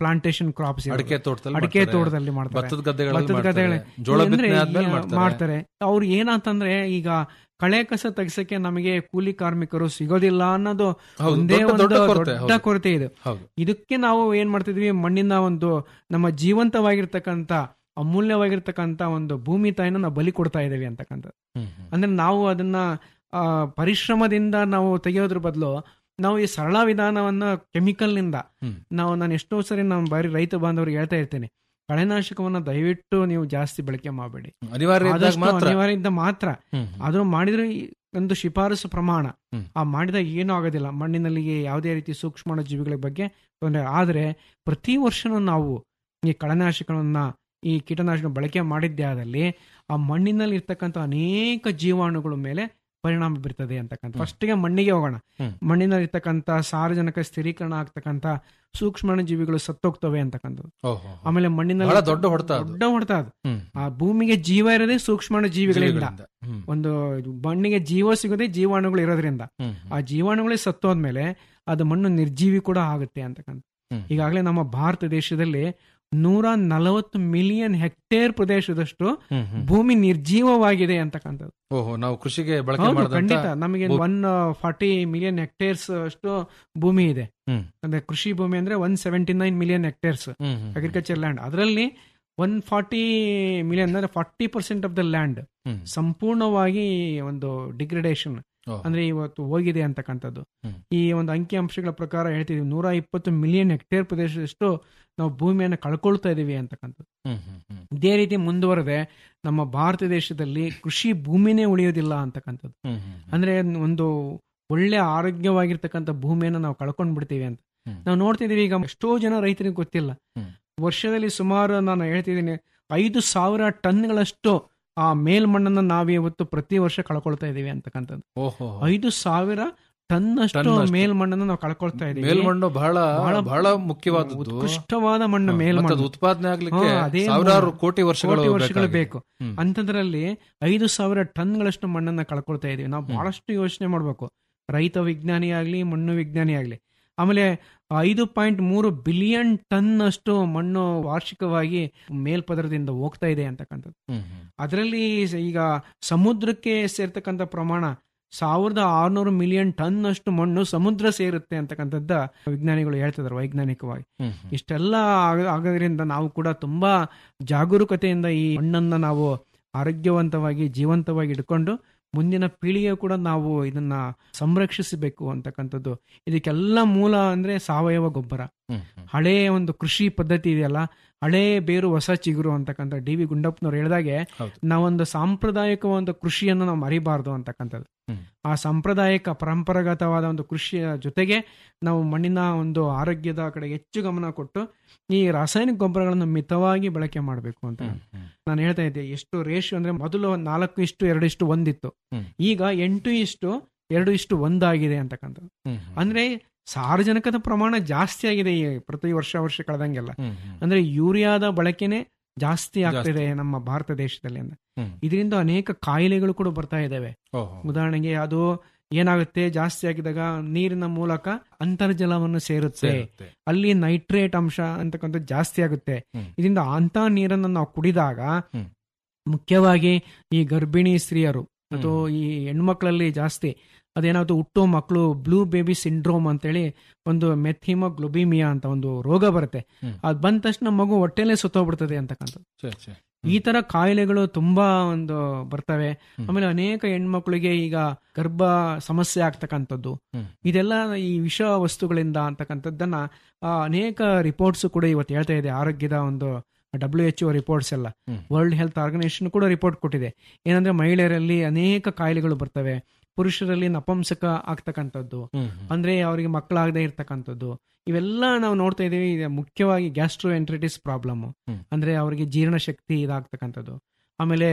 ಪ್ಲಾಂಟೇಶನ್ ಕ್ರಾಪ್ಸ್ ಅಡಿಕೆ ತೋಟದಲ್ಲಿ ಅಡಿಕೆ ಮಾಡ್ತಾರೆ. ತೋಟದಲ್ಲಿ ಮಾಡ್ತಾರೆ ಭತ್ತದ ಗದ್ದೆಗಳಲ್ಲಿ ಭತ್ತದ ಮಾಡ್ತಾರೆ. ಗದ್ದೆಗಳಲ್ಲಿ- ಜೋಳ ಅಂದ್ರೆ ಬಿತ್ತನೆ ಆದ್ಮೇಲೆ ಈ- ಮಾಡ್ತಾರೆ. ಮಾಡ್ತಾರೆ ಅವ್ರು ಏನಂತಂದ್ರೆ ಈಗ ಕಳೆ ಕಸ ತೆಗ್ಸಕ್ಕೆ ನಮಗೆ ಕೂಲಿ ಕಾರ್ಮಿಕರು ಸಿಗೋದಿಲ್ಲ ಅನ್ನೋದು ಹೌದು, ಒಂದೇ ದೊಡ್ಡ- ಒಂದು ದೊಡ್ಡ ಕೊರತೆ, ದೊಡ್ಡ ಹೌದು. ಕೊರತೆ ಇದೆ ಹೌದು. ಇದಕ್ಕೆ ನಾವು ಏನ್ ಮಾಡ್ತಿದ್ವಿ ಮಣ್ಣಿನ ಒಂದು ನಮ್ಮ ಜೀವಂತವಾಗಿರ್ತಕ್ಕಂಥ ಅಮೂಲ್ಯವಾಗಿರ್ತಕ್ಕಂಥ ಒಂದು ಭೂಮಿ ತಾಯಿನ ನಾವು ಬಲಿ ಕೊಡ್ತಾ ಇದ್ದೇವೆ ಅಂತಕ್ಕಂಥ ಹ್ಮ್, ಅಂದ್ರೆ ನಾವು ಅದನ್ನ ಆ, ಪರಿಶ್ರಮದಿಂದ ನಾವು ತೆಗೆಯೋದ್ರ ಬದಲು ನಾವು ಈ ಸರಳ ವಿಧಾನವನ್ನ ಕೆಮಿಕಲ್ ನಿಂದ ಹ್ಮ್. ನಾವು ನಾನು ಎಷ್ಟೋ ಸರಿ ನಮ್ಮ ಬಾರಿ ರೈತ ಬಾಂಧವರಿಗೆ ಹೇಳ್ತಾ ಇರ್ತೇನೆ ಕಳೆನಾಶಕವನ್ನ ದಯವಿಟ್ಟು ನೀವು ಜಾಸ್ತಿ ಬಳಕೆ ಮಾಡಬೇಡಿ ಅನಿವಾರ್ಯ ಇದ್ದಾಗ ಆದಷ್ಟು ಮಾತ್ರ. ಅನಿವಾರ್ಯ ಇದ್ದ ಮಾತ್ರ ಹ್ಮ್. ಆದ್ರೂ ಮಾಡಿದ್ರೆ ಈ ಒಂದು ಶಿಫಾರಸು ಪ್ರಮಾಣ ಹ್ಮ್. ಆ ಮಾಡಿದಾಗ ಏನೂ ಆಗೋದಿಲ್ಲ ಮಣ್ಣಿನಲ್ಲಿ ಯಾವುದೇ ರೀತಿ ಸೂಕ್ಷ್ಮ ಜೀವಿಗಳ ಬಗ್ಗೆ ತೊಂದರೆ ಆದರೆ ಪ್ರತಿ ವರ್ಷನೂ ನಾವು ಈ ಕಳೆನಾಶಕಗಳನ್ನ ಈ ಕೀಟನಾಶಕ ಬಳಕೆ ಮಾಡಿದ್ದೇ ಆದಲ್ಲಿ ಆ ಮಣ್ಣಿನಲ್ಲಿ ಇರ್ತಕ್ಕಂಥ ಅನೇಕ ಜೀವಾಣುಗಳ ಮೇಲೆ ಪರಿಣಾಮ ಬೀರ್ತದೆ ಅಂತಕ್ಕಂಥ ಫಸ್ಟಿಗೆ ಮಣ್ಣಿಗೆ ಹೋಗೋಣ ಹ್ಮ್. ಮಣ್ಣಿನಲ್ಲಿ ಇರ್ತಕ್ಕಂಥ ಸಾರಜನಕ ಸ್ಥಿರೀಕರಣ ಆಗ್ತಕ್ಕಂಥ ಸೂಕ್ಷ್ಮ ಜೀವಿಗಳು ಸತ್ತೋಗ್ತವೆ ಅಂತಕ್ಕಂಥದ್ದು ಓಹೋ. ಆಮೇಲೆ ಮಣ್ಣಿನಲ್ಲಿ ಬಹಳ ದೊಡ್ಡ ಹೊಡೆತ ಅದು. ದೊಡ್ಡ ಹೊಡೆತ ಅದು ಹ್ಮ್. ಆ ಭೂಮಿಗೆ ಜೀವ ಇರೋದೇ ಸೂಕ್ಷ್ಮ ಜೀವಿಗಳಿಂದ ಜೀವಿಗಳಿಂದ. ಹ್ಮ್. ಒಂದು ಮಣ್ಣಿಗೆ ಜೀವ ಸಿಗೋದೇ ಜೀವಾಣುಗಳು ಇರೋದ್ರಿಂದ ಹ್ಮ್. ಆ ಜೀವಾಣುಗಳೇ ಸತ್ತೋದ್ಮೇಲೆ ಅದು ಮಣ್ಣು ನಿರ್ಜೀವಿ ಕೂಡ ಆಗುತ್ತೆ ಅಂತಕ್ಕಂಥ ಹ್ಮ್. ಈಗಾಗಲೇ ನಮ್ಮ ಭಾರತ ದೇಶದಲ್ಲಿ ನೂರ ನಲವತ್ತು ಮಿಲಿಯನ್ ಹೆಕ್ಟೇರ್ ಪ್ರದೇಶದಷ್ಟು ಹ್ಮ್, ಹ್ಮ್. ಭೂಮಿ ನಿರ್ಜೀವವಾಗಿದೆ ಅಂತಕ್ಕಂಥದ್ದು ಓಹೋ ನಾವು ಕೃಷಿಗೆ ಬಳಕೆ ಹೌದು ಮಾಡಿದಂತ ಖಂಡಿತ ನಮಗೆ ಭೂ- ಒನ್ ಫಾರ್ಟಿ ಮಿಲಿಯನ್ ಹೆಕ್ಟೇರ್ಸ್ ಅಷ್ಟು ಭೂಮಿ ಇದೆ ಹ್ಮ್. ಅಂದ್ರೆ ಕೃಷಿ ಭೂಮಿ ಅಂದ್ರೆ one seventy nine million hectares hmm, hmm. Agriculture land ಅದರಲ್ಲಿ ಒನ್ ಫಾರ್ಟಿ ಮಿಲಿಯನ್ ಅಂದ್ರೆ forty percent of the land hmm. ಸಂಪೂರ್ಣವಾಗಿ ಒಂದು ಡಿಗ್ರೇಡೇಷನ್ ಓಹೋ. ಅಂದ್ರೆ ಇವತ್ತು ಹೋಗಿದೆ ಅಂತಕ್ಕಂಥದ್ದು ಹ್ಮ್. ಈ ಒಂದು ಅಂಕಿ ಅಂಶಗಳ ಪ್ರಕಾರ ಹೇಳ್ತಿದೀವಿ ನೂರ ಇಪ್ಪತ್ತು ಮಿಲಿಯನ್ ಹೆಕ್ಟೇರ್ ಪ್ರದೇಶದಷ್ಟು ನಾವು ಭೂಮಿಯನ್ನು ಕಳ್ಕೊಳ್ತಾ ಇದೀವಿ ಅಂತಕ್ಕಂಥದ್ದು ಹ್ಮ್, ಹ್ಮ್, ಹ್ಮ್. ಇದೇ ರೀತಿ ಮುಂದುವರೆದೆ ನಮ್ಮ ಭಾರತ ದೇಶದಲ್ಲಿ ಕೃಷಿ ಭೂಮಿನೇ ಉಳಿಯೋದಿಲ್ಲ ಅಂತಕ್ಕಂಥದ್ದು ಹ್ಮ್, ಹ್ಮ್, ಅಂದ್ರೆ ಒಂದು ಒಳ್ಳೆ ಆರೋಗ್ಯವಾಗಿರ್ತಕ್ಕಂಥ ಭೂಮಿಯನ್ನು ನಾವು ಕಳ್ಕೊಂಡ್ ಬಿಡ್ತೀವಿ ಅಂತ ಹ್ಮ್. ನಾವು ನೋಡ್ತಿದೀವಿ ಈಗ ಎಷ್ಟೋ ಜನ ರೈತರಿಗೆ ಗೊತ್ತಿಲ್ಲ ಹ್ಮ್. ವರ್ಷದಲ್ಲಿ ಸುಮಾರು ನಾನು ಹೇಳ್ತಿದ್ದೀನಿ ಐದು ಸಾವಿರ ಟನ್ಗಳಷ್ಟು ಆ ಮೇಲ್ಮಣ್ಣನ್ನ ನಾವು ಇವತ್ತು ಪ್ರತಿ ವರ್ಷ ಕಳ್ಕೊಳ್ತಾ ಇದೀವಿ ಅಂತಕ್ಕಂಥದ್ದು ಓಹೋ ಐದು ಸಾವಿರ ಟನ್ ಅಷ್ಟು ಟನ್ನಷ್ಟು. ಮೇಲ್ಮಣ್ಣನ್ನು ನಾವು ಕಳ್ಕೊಳ್ತಾ ಇದೀವಿ ಮೇಲ್ಮಣ್ಣು ಬಹಳ ಬಹಳ ಮುಖ್ಯವಾದದ್ದು ಉತ್ಕೃಷ್ಟವಾದ ಮಣ್ಣು ಹಾ, ಮೇಲ್ಮಣ್ಣು ಮತ್ತೆ ಅದು ಉತ್ಪಾದನೆ ಆಗ್ಲಿಕ್ಕೆ ಹಾ, ಅದೇ ಸಾವಿರಾರು ಮಣ್ಣು. ಕೋಟಿ ವರ್ಷಗಳು ಕೋಟಿ ವರ್ಷಗಳು ಬೇಕಾಗಿದೆ. ಬೇಕು ಹ್ಮ್. ಅಂತದ್ರಲ್ಲಿ ಐದು ಸಾವಿರ ಟನ್ಗಳಷ್ಟು ಮಣ್ಣನ್ನ ಕಳ್ಕೊಳ್ತಾ ಇದೀವಿ ನಾವು ಬಹಳಷ್ಟು ಯೋಚನೆ ಮಾಡ್ಬೇಕು ರೈತ ವಿಜ್ಞಾನಿ ಆಗ್ಲಿ ಮಣ್ಣು ವಿಜ್ಞಾನಿ ಆಗ್ಲಿ ಆಮೇಲೆ ಐದು ಪಾಯಿಂಟ್ ಮೂರು ಬಿಲಿಯನ್ ಟನ್ ಅಷ್ಟು ಮಣ್ಣು ವಾರ್ಷಿಕವಾಗಿ ಮೇಲ್ಪದರದಿಂದ ಹೋಗ್ತಾ ಇದೆ ಅಂತಕ್ಕಂಥದ್ದು ಹ್ಮ್, ಹ್ಮ್. ಅದರಲ್ಲಿ ಈಗ ಸಮುದ್ರಕ್ಕೆ ಸೇರ್ತಕ್ಕಂಥ ಪ್ರಮಾಣ ಸಾವಿರದ ಆರ್ನೂರು ಮಿಲಿಯನ್ ಟನ್ ಅಷ್ಟು ಮಣ್ಣು ಸಮುದ್ರ ಸೇರುತ್ತೆ ಅಂತಕ್ಕಂಥದ್ದ ವಿಜ್ಞಾನಿಗಳು ಹೇಳ್ತಿದ್ದಾರೆ ವೈಜ್ಞಾನಿಕವಾಗಿ ಹ್ಮ್, ಹ್ಮ್. ಇಷ್ಟೆಲ್ಲ ಆಗ- ಆಗೋದ್ರಿಂದ ನಾವು ಕೂಡ ತುಂಬಾ ಜಾಗರೂಕತೆಯಿಂದ ಈ ಮಣ್ಣನ್ನ ನಾವು ಆರೋಗ್ಯವಂತವಾಗಿ ಜೀವಂತವಾಗಿ ಇಟ್ಕೊಂಡು ಮುಂದಿನ ಪೀಳಿಗೆ ಕೂಡ ನಾವು ಇದನ್ನ ಸಂರಕ್ಷಿಸಬೇಕು ಅಂತಕ್ಕಂಥದ್ದು ಇದಕ್ಕೆಲ್ಲ ಮೂಲ ಅಂದ್ರೆ ಸಾವಯವ ಗೊಬ್ಬರ ಹ್ಮ್, ಹ್ಮ್. ಹಳೇ ಒಂದು ಕೃಷಿ ಪದ್ಧತಿ ಇದೆಯಲ್ಲ ಹಳೇ ಬೇರು ಹೊಸ ಚಿಗುರು ಅಂತಕ್ಕಂಥ ಡಿ ವಿ ಗುಂಡಪ್ಪನವ್ರು ಹೇಳಿದಾಗೆ ಹೌದು. ನಾವೊಂದು ಸಾಂಪ್ರದಾಯಿಕ ಒಂದು ಕೃಷಿಯನ್ನು ನಾವು ಮರಿಬಾರ್ದು ಅಂತಕ್ಕಂಥದ್ದು ಹ್ಮ್. ಆ ಸಾಂಪ್ರದಾಯಿಕ ಪರಂಪರಾಗತವಾದ ಒಂದು ಕೃಷಿಯ ಜೊತೆಗೆ ನಾವು ಮಣ್ಣಿನ ಒಂದು ಆರೋಗ್ಯದ ಕಡೆ ಹೆಚ್ಚು ಗಮನ ಕೊಟ್ಟು ಈ ರಾಸಾಯನಿಕ ಗೊಬ್ಬರಗಳನ್ನು ಮಿತವಾಗಿ ಬಳಕೆ ಮಾಡಬೇಕು ಅಂತ ನಾನು ಹೇಳ್ತಾ ಇದ್ದೆ ಎಷ್ಟು ರೇಷಿಯೋ ಅಂದ್ರೆ ಮೊದಲು ಒಂದ್ ನಾಲ್ಕು ಇಷ್ಟು ಎರಡು ಇಷ್ಟು ಒಂದಿತ್ತು ಹ್ಮ್. ಈಗ ಎಂಟು ಇಷ್ಟು ಎರಡು ಇಷ್ಟು ಒಂದಾಗಿದೆ ಅಂತಕ್ಕಂಥದ್ದು ಹ್ಮ್, ಅಂದ್ರೆ ಸಾರಜನಕದ ಪ್ರಮಾಣ ಜಾಸ್ತಿ ಆಗಿದೆ ಈ ಪ್ರತಿ ವರ್ಷ ವರ್ಷ ಕಳೆದಂಗೆಲ್ಲ ಹ್ಮ್, ಹ್ಮ್. ಅಂದ್ರೆ ಯೂರಿಯಾದ ಬಳಕೆನೆ ಜಾಸ್ತಿ ಆಗ್ತಿದೆ ನಮ್ಮ ಭಾರತ ದೇಶದಲ್ಲಿ ಅಂದ್ರೆ ಹ್ಮ್. ಇದರಿಂದ ಅನೇಕ ಕಾಯಿಲೆಗಳು ಕೂಡ ಬರ್ತಾ ಇದಾವೆ ಓಹೋ. ಉದಾಹರಣೆಗೆ ಅದು ಏನಾಗುತ್ತೆ ಜಾಸ್ತಿ ಆಗಿದಾಗ ನೀರಿನ ಮೂಲಕ ಅಂತರ್ಜಲವನ್ನು ಸೇರುತ್ತೆ ಸೇರುತ್ತೆ. ಅಲ್ಲಿ ನೈಟ್ರೇಟ್ ಅಂಶ ಅಂತಕ್ಕಂಥದ್ದು ಜಾಸ್ತಿ ಆಗುತ್ತೆ ಹ್ಮ್. ಇದರಿಂದ ಅಂತ ನೀರನ್ನು ನಾವು ಕುಡಿದಾಗ ಹ್ಮ್. ಮುಖ್ಯವಾಗಿ ಈ ಗರ್ಭಿಣಿ ಸ್ತ್ರೀಯರು ಅಥವಾ ಈ ಹೆಣ್ಮಕ್ಳಲ್ಲಿ ಜಾಸ್ತಿ ಅದೇನಾದ್ರು ಹುಟ್ಟೋ ಮಕ್ಕಳು ಬ್ಲೂ ಬೇಬಿ ಸಿಂಡ್ರೋಮ್ ಅಂತೇಳಿ ಒಂದು ಮೆಥಿಮೋಗ್ಲೊಬಿಮಿಯಾ ಅಂತ ಒಂದು ರೋಗ ಬರುತ್ತೆ ಹ್ಮ್. ಅದು ಬಂದ ತಕ್ಷಣ ಮಗು ಹೊಟ್ಟೆಲೆ ಸುತ್ತೋಗ್ಬಿಡ್ತದೆ ಅಂತಕ್ಕಂಥದ್ದು ಛೆ, ಛೆ. ಈ ತರ ಕಾಯಿಲೆಗಳು ತುಂಬಾ ಒಂದು ಬರ್ತವೆ ಆಮೇಲೆ ಅನೇಕ ಹೆಣ್ಮಕ್ಳಿಗೆ ಈಗ ಗರ್ಭ ಸಮಸ್ಯೆ ಆಗ್ತಕ್ಕಂಥದ್ದು ಹ್ಮ್. ಇದೆಲ್ಲ ಈ ವಿಷ ವಸ್ತುಗಳಿಂದ ಅಂತಕ್ಕಂಥದ್ದನ್ನ ಆ, ಅನೇಕ ರಿಪೋರ್ಟ್ಸ್ ಕೂಡ ಇವತ್ತು ಹೇಳ್ತಾ ಇದೆ ಆರೋಗ್ಯದ ಒಂದು ಡಬ್ಲ್ಯೂ ಎಚ್ ಒ ರಿಪೋರ್ಟ್ಸ್ ಎಲ್ಲ ಹ್ಮ್. ವರ್ಲ್ಡ್ ಹೆಲ್ತ್ ಆರ್ಗನೈಸೇಷನ್ ಕೂಡ ರಿಪೋರ್ಟ್ ಕೊಟ್ಟಿದೆ ಏನಂದ್ರೆ ಮಹಿಳೆಯರಲ್ಲಿ ಅನೇಕ ಕಾಯಿಲೆಗಳು ಬರ್ತವೆ ಪುರುಷರಲ್ಲಿ ನಪಂಸಕ ಆಗ್ತಕ್ಕಂಥದ್ದು ಹ್ಮ್, ಅಂದ್ರೆ ಅವರಿಗೆ ಮಕ್ಕಳಾಗದೆ ಇರ್ತಕ್ಕಂಥದ್ದು ಇವೆಲ್ಲ ನಾವು ನೋಡ್ತಾ ಇದೀವಿ ಇದು ಮುಖ್ಯವಾಗಿ ಗ್ಯಾಸ್ಟ್ರೋ ಎಂಟ್ರಿಟಿಸ್ ಪ್ರಾಬ್ಲಮ್ ಹ್ಮ್. ಅಂದ್ರೆ ಅವರಿಗೆ ಜೀರ್ಣಶಕ್ತಿ ಇದಾಗ್ತಕ್ಕಂಥದ್ದು ಆಮೇಲೆ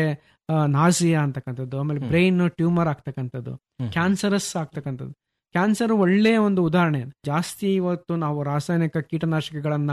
ನಾಸಿಯಾ ಅಂತಕ್ಕಂಥದ್ದು ಆಮೇಲೆ ಹ್ಮ್. ಬ್ರೈನ್ ಟ್ಯೂಮರ್ ಆಗ್ತಕ್ಕಂಥದ್ದು ಹ್ಮ್. ಕ್ಯಾನ್ಸರಸ್ ಆಗ್ತಕ್ಕಂಥದ್ದು ಕ್ಯಾನ್ಸರ್ ಒಳ್ಳೆಯ ಒಂದು ಉದಾಹರಣೆ ಜಾಸ್ತಿ ಇವತ್ತು ನಾವು ರಾಸಾಯನಿಕ ಕೀಟನಾಶಕಗಳನ್ನ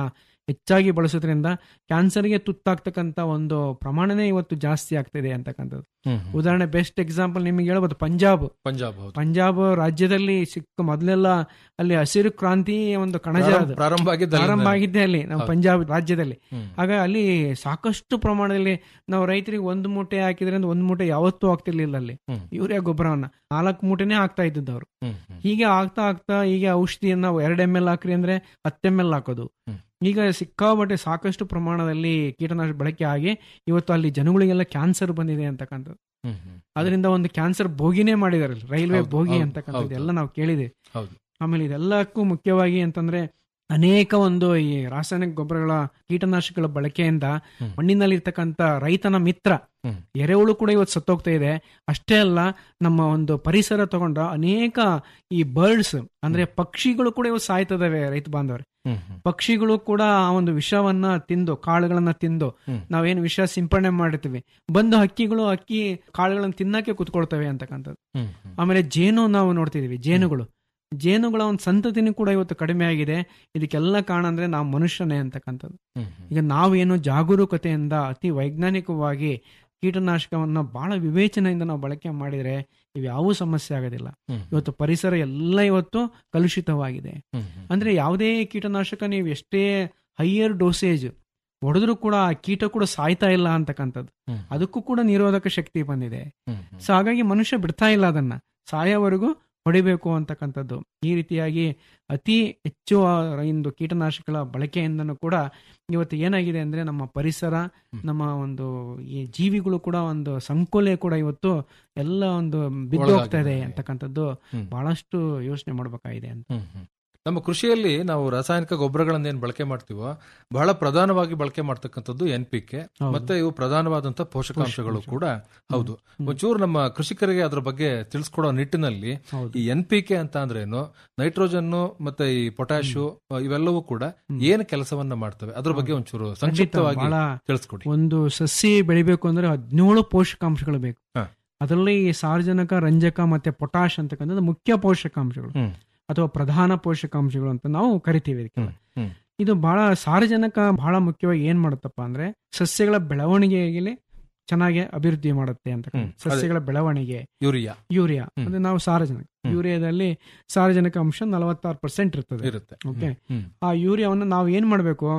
ಹೆಚ್ಚಾಗಿ ಬಳಸೋದ್ರಿಂದ ಕ್ಯಾನ್ಸರ್ಗೆ ತುತ್ತಾಗ್ತಕ್ಕಂಥ ಒಂದು ಪ್ರಮಾಣನೇ ಇವತ್ತು ಜಾಸ್ತಿ ಆಗ್ತಿದೆ ಅಂತಕ್ಕಂಥದ್ದು ಹ್ಮ್, ಹ್ಮ್. ಉದಾಹರಣೆ ಬೆಸ್ಟ್ ಎಕ್ಸಾಂಪಲ್ ನಿಮಗೆ ಹೇಳ್ಬೋದು ಪಂಜಾಬ್ ಪಂಜಾಬ್ ಹೌದು ಪಂಜಾಬ್ ರಾಜ್ಯದಲ್ಲಿ ಸಿಕ್ಕ ಮೊದಲೆಲ್ಲ ಅಲ್ಲಿ ಹಸಿರು ಕ್ರಾಂತಿ ಒಂದು ಕಣಜ ಪ್ರಾರಂಭ- ಅದು. ಪ್ರಾರಂಭ ಆಗಿದ್ದೇ ಅಲ್ಲಿಂದ. ಪ್ರಾರಂಭ ಆಗಿದ್ದೇ ಅಲ್ಲಿ ನಮ್ಮ ಹೌದು. ಪಂಜಾಬ್ ರಾಜ್ಯದಲ್ಲಿ ಹ್ಮ್. ಆಗ ಅಲ್ಲಿ ಸಾಕಷ್ಟು ಪ್ರಮಾಣದಲ್ಲಿ ನಾವು ರೈತರಿಗೆ ಒಂದು ಮೂಟೆ ಹಾಕಿದ್ರೆ ಒಂದು ಮೂಟೆ ಯಾವತ್ತೂ ಆಗ್ತಿರ್ಲಿಲ್ಲ ಅಲ್ಲಿ ಹ್ಮ್. ಯೂರಿಯಾ ಗೊಬ್ಬರವನ್ನ ನಾಲ್ಕು ಮೂಟೆನೇ ಹಾಕ್ತಾ ಇದ್ದದ್ದು ಅವರು ಹ್ಮ್, ಹ್ಮ್. ಹೀಗೆ ಆಗ್ತಾ ಆಗ್ತಾ ಹೀಗೆ ಔಷಧಿಯನ್ನ ಎರಡ್ ಎಮ್ ಎಲ್ ಹಾಕ್ರಿ ಅಂದ್ರೆ ಹತ್ತು ಎಮ್ ಎಲ್ ಹಾಕೋದು ಹ್ಮ್. ಈಗ ಸಿಕ್ಕಾಬಟ್ಟೆ ಸಾಕಷ್ಟು ಪ್ರಮಾಣದಲ್ಲಿ ಕೀಟನಾಶಕ ಬಳಕೆ ಆಗಿ ಇವತ್ತು ಅಲ್ಲಿ ಜನಗಳಿಗೆಲ್ಲ ಕ್ಯಾನ್ಸರ್ ಬಂದಿದೆ ಅಂತಕ್ಕಂಥದ್ದು ಹ್ಮ್, ಹ್ಮ್. ಅದರಿಂದ ಒಂದು ಕ್ಯಾನ್ಸರ್ ಬೋಗಿನೇ ಮಾಡಿದಾರೆ ರೈಲ್ವೆ ಹೌದು, ಬೋಗಿ ಹೌದು, ಅಂತಕ್ಕಂಥದ್ದು ಹೌದು. ಎಲ್ಲ ನಾವು ಕೇಳಿದೆ ಹೌದು ಆಮೇಲೆ ಇದೆಲ್ಲಕ್ಕೂ ಮುಖ್ಯವಾಗಿ ಅಂತಂದ್ರೆ ಅನೇಕ ಒಂದು ಈ ರಾಸಾಯನಿಕ ಗೊಬ್ಬರಗಳ ಕೀಟನಾಶಕಗಳ ಬಳಕೆಯಿಂದ ಹ್ಮ್. ಮಣ್ಣಿನಲ್ಲಿ ಇರ್ತಕ್ಕಂಥ ರೈತನ ಮಿತ್ರ ಹ್ಮ್. ಎರೆಹುಳು ಕೂಡ ಇವತ್ತು ಸತ್ತೋಗ್ತಾ ಇದೆ ಅಷ್ಟೇ ಅಲ್ಲ ನಮ್ಮ ಒಂದು ಪರಿಸರ ತಗೊಂಡ ಅನೇಕ ಈ ಬರ್ಡ್ಸ್ ಅಂದ್ರೆ ಪಕ್ಷಿಗಳು ಕೂಡ ಇವತ್ತು ಸಾಯ್ತದವೆ ರೈತ ಬಾಂಧವರು ಹ್ಮ್, ಹ್ಮ್. ಪಕ್ಷಿಗಳು ಕೂಡ ಆ ಒಂದು ವಿಷವನ್ನ ತಿಂದು ಕಾಳುಗಳನ್ನ ತಿಂದು ಹ್ಮ್. ನಾವೇನು ವಿಷ ಸಿಂಪಡಣೆ ಮಾಡಿರ್ತೀವಿ ಬಂದು ಹಕ್ಕಿಗಳು ಅಕ್ಕಿ ಕಾಳುಗಳನ್ನ ತಿನ್ನಕ್ಕೆ ಕುತ್ಕೊಳ್ತವೆ ಅಂತಕ್ಕಂಥದ್ದು ಹ್ಮ್, ಹ್ಮ್. ಆಮೇಲೆ ಜೇನು ನಾವು ನೋಡ್ತಿದೀವಿ ಜೇನುಗಳು ಜೇನುಗಳ ಒಂದು ಸಂತತಿನೂ ಕೂಡ ಇವತ್ತು ಕಡಿಮೆ ಆಗಿದೆ ಇದಕ್ಕೆಲ್ಲ ಕಾರಣ ಅಂದ್ರೆ ನಾವು ಮನುಷ್ಯನೇ ಅಂತಕ್ಕಂಥದ್ದು ಹ್ಮ್, ಹ್ಮ್. ಈಗ ನಾವೇನು ಜಾಗರೂಕತೆಯಿಂದ ಅತಿ ವೈಜ್ಞಾನಿಕವಾಗಿ ಕೀಟನಾಶಕವನ್ನ ಬಹಳ ವಿವೇಚನೆಯಿಂದ ನಾವು ಬಳಕೆ ಮಾಡಿದ್ರೆ ಇವ್ಯಾವೂ ಸಮಸ್ಯೆ ಆಗೋದಿಲ್ಲ ಹ್ಮ್. ಇವತ್ತು ಪರಿಸರ ಎಲ್ಲ ಇವತ್ತು ಕಲುಷಿತವಾಗಿದೆ ಹ್ಮ್, ಹ್ಮ್. ಅಂದ್ರೆ ಯಾವುದೇ ಕೀಟನಾಶಕ ನೀವು ಎಷ್ಟೇ ಹೈಯರ್ ಡೋಸೇಜ್ ಹೊಡೆದ್ರೂ ಕೂಡ ಆ ಕೀಟ ಕೂಡ ಸಾಯ್ತಾ ಇಲ್ಲ ಅಂತಕ್ಕಂಥದ್ದು ಹ್ಮ್. ಅದಕ್ಕೂ ಕೂಡ ನಿರೋಧಕ ಶಕ್ತಿ ಬಂದಿದೆ ಹ್ಮ್, ಹ್ಮ್. ಸೊ ಹಾಗಾಗಿ ಮನುಷ್ಯ ಬಿಡ್ತಾ ಇಲ್ಲ ಅದನ್ನ ಸಾಯೋವರೆಗೂ ಹೊಡಿಬೇಕು ಅಂತಕ್ಕಂಥದ್ದು ಈ ರೀತಿಯಾಗಿ ಅತಿ ಹೆಚ್ಚು ಆ ಒಂದು ಕೀಟನಾಶಕಗಳ ಬಳಕೆಯಿಂದನೂ ಕೂಡ ಇವತ್ತು ಏನಾಗಿದೆ ಅಂದ್ರೆ ನಮ್ಮ ಪರಿಸರ ನಮ್ಮ ಒಂದು ಈ ಜೀವಿಗಳು ಕೂಡ ಒಂದು ಸಂಕೋಲೆ ಕೂಡ ಇವತ್ತು ಎಲ್ಲ ಒಂದು ಬಿದ್ದು ಹೋಗ್ತಾ ಇದೆ ಒಳಗಾಗಿದೆ. ಅಂತಕ್ಕಂಥದ್ದು ಹ್ಮ್. ಬಹಳಷ್ಟು ಯೋಚನೆ ಮಾಡಬೇಕಾಗಿದೆ ಅಂತ ಹ್ಮ್, ಹ್ಮ್. ನಮ್ಮ ಕೃಷಿಯಲ್ಲಿ ನಾವು ರಾಸಾಯನಿಕ ಗೊಬ್ಬರಗಳನ್ನೇನು ಬಳಕೆ ಮಾಡ್ತೀವೋ ಬಹಳ ಪ್ರಧಾನವಾಗಿ ಬಳಕೆ ಮಾಡ್ತಕ್ಕಂಥದ್ದು ಎನ್ ಪಿ ಕೆ ಹೌದು. ಮತ್ತೆ ಇವು ಪ್ರಧಾನವಾದಂತಹ ಪೋಷಕಾಂಶಗಳು ಕೂಡ ಹೌದು ಒಂಚೂರು ನಮ್ಮ ಕೃಷಿಕರಿಗೆ ಅದ್ರ ಬಗ್ಗೆ ತಿಳಿಸ್ಕೊಡೋ ನಿಟ್ಟಿನಲ್ಲಿ ಹೌದು. ಈ ಎನ್ ಪಿ ಕೆ ಅಂತ ಅಂದ್ರೇನು ನೈಟ್ರೋಜನ್ ಮತ್ತೆ ಈ ಪೊಟ್ಯಾಶು ಇವೆಲ್ಲವೂ ಕೂಡ ಏನು ಕೆಲಸವನ್ನ ಮಾಡ್ತವೆ ಅದ್ರ ಬಗ್ಗೆ ಒಂಚೂರು ಸಂಕ್ಷಿಪ್ತವಾಗಿ ಬಹಳ ತಿಳಿಸ್ಕೊಡಿ ಒಂದು ಸಸಿ ಬೆಳಿಬೇಕು ಅಂದ್ರೆ ಹದಿನೇಳು ಪೋಷಕಾಂಶಗಳು ಬೇಕು ಹಾ. ಅದರಲ್ಲಿ ಈ ಸಾರ್ವಜನಿಕ ರಂಜಕ ಮತ್ತೆ ಪೊಟಾಶ್ ಅಂತಕ್ಕಂಥದ್ದು ಮುಖ್ಯ ಪೋಷಕಾಂಶಗಳು ಹ್ಮ್. ಅಥವಾ ಪ್ರಧಾನ ಪೋಷಕಾಂಶಗಳು ಅಂತ ನಾವು ಕರಿತೀವಿ ಇದಕ್ಕೆ ಹ್ಮ್, ಹ್ಮ್. ಇದು ಬಹಳ ಸಾರಜನಕ ಬಹಳ ಮುಖ್ಯವಾಗಿ ಏನ್ ಮಾಡುತ್ತಪ್ಪ ಅಂದ್ರೆ ಸಸ್ಯಗಳ ಬೆಳವಣಿಗೆಯಲ್ಲಿ ಚೆನ್ನಾಗಿ ಅಭಿವೃದ್ಧಿ ಮಾಡುತ್ತೆ ಅಂತ ಹ್ಮ್. ಅದೇ. ಸಸ್ಯಗಳ ಬೆಳವಣಿಗೆ ಯೂರಿಯಾ ಯೂರಿಯಾ ಹ್ಮ್. ಅಂದ್ರೆ ನಾವು ಸಾರಜನಕ ಹ್ಮ್. ಯೂರಿಯಾದಲ್ಲಿ ಸಾರಜನಕ ಅಂಶ ನಲವತ್ತಾರು ಪರ್ಸೆಂಟ್ ಇರ್ತದೆ ಇರುತ್ತೆ ಓಕೆ ಹ್ಮ್. ಆ ಯೂರಿಯಾವನ್ನು ನಾವು ಏನ್ ಮಾಡಬೇಕು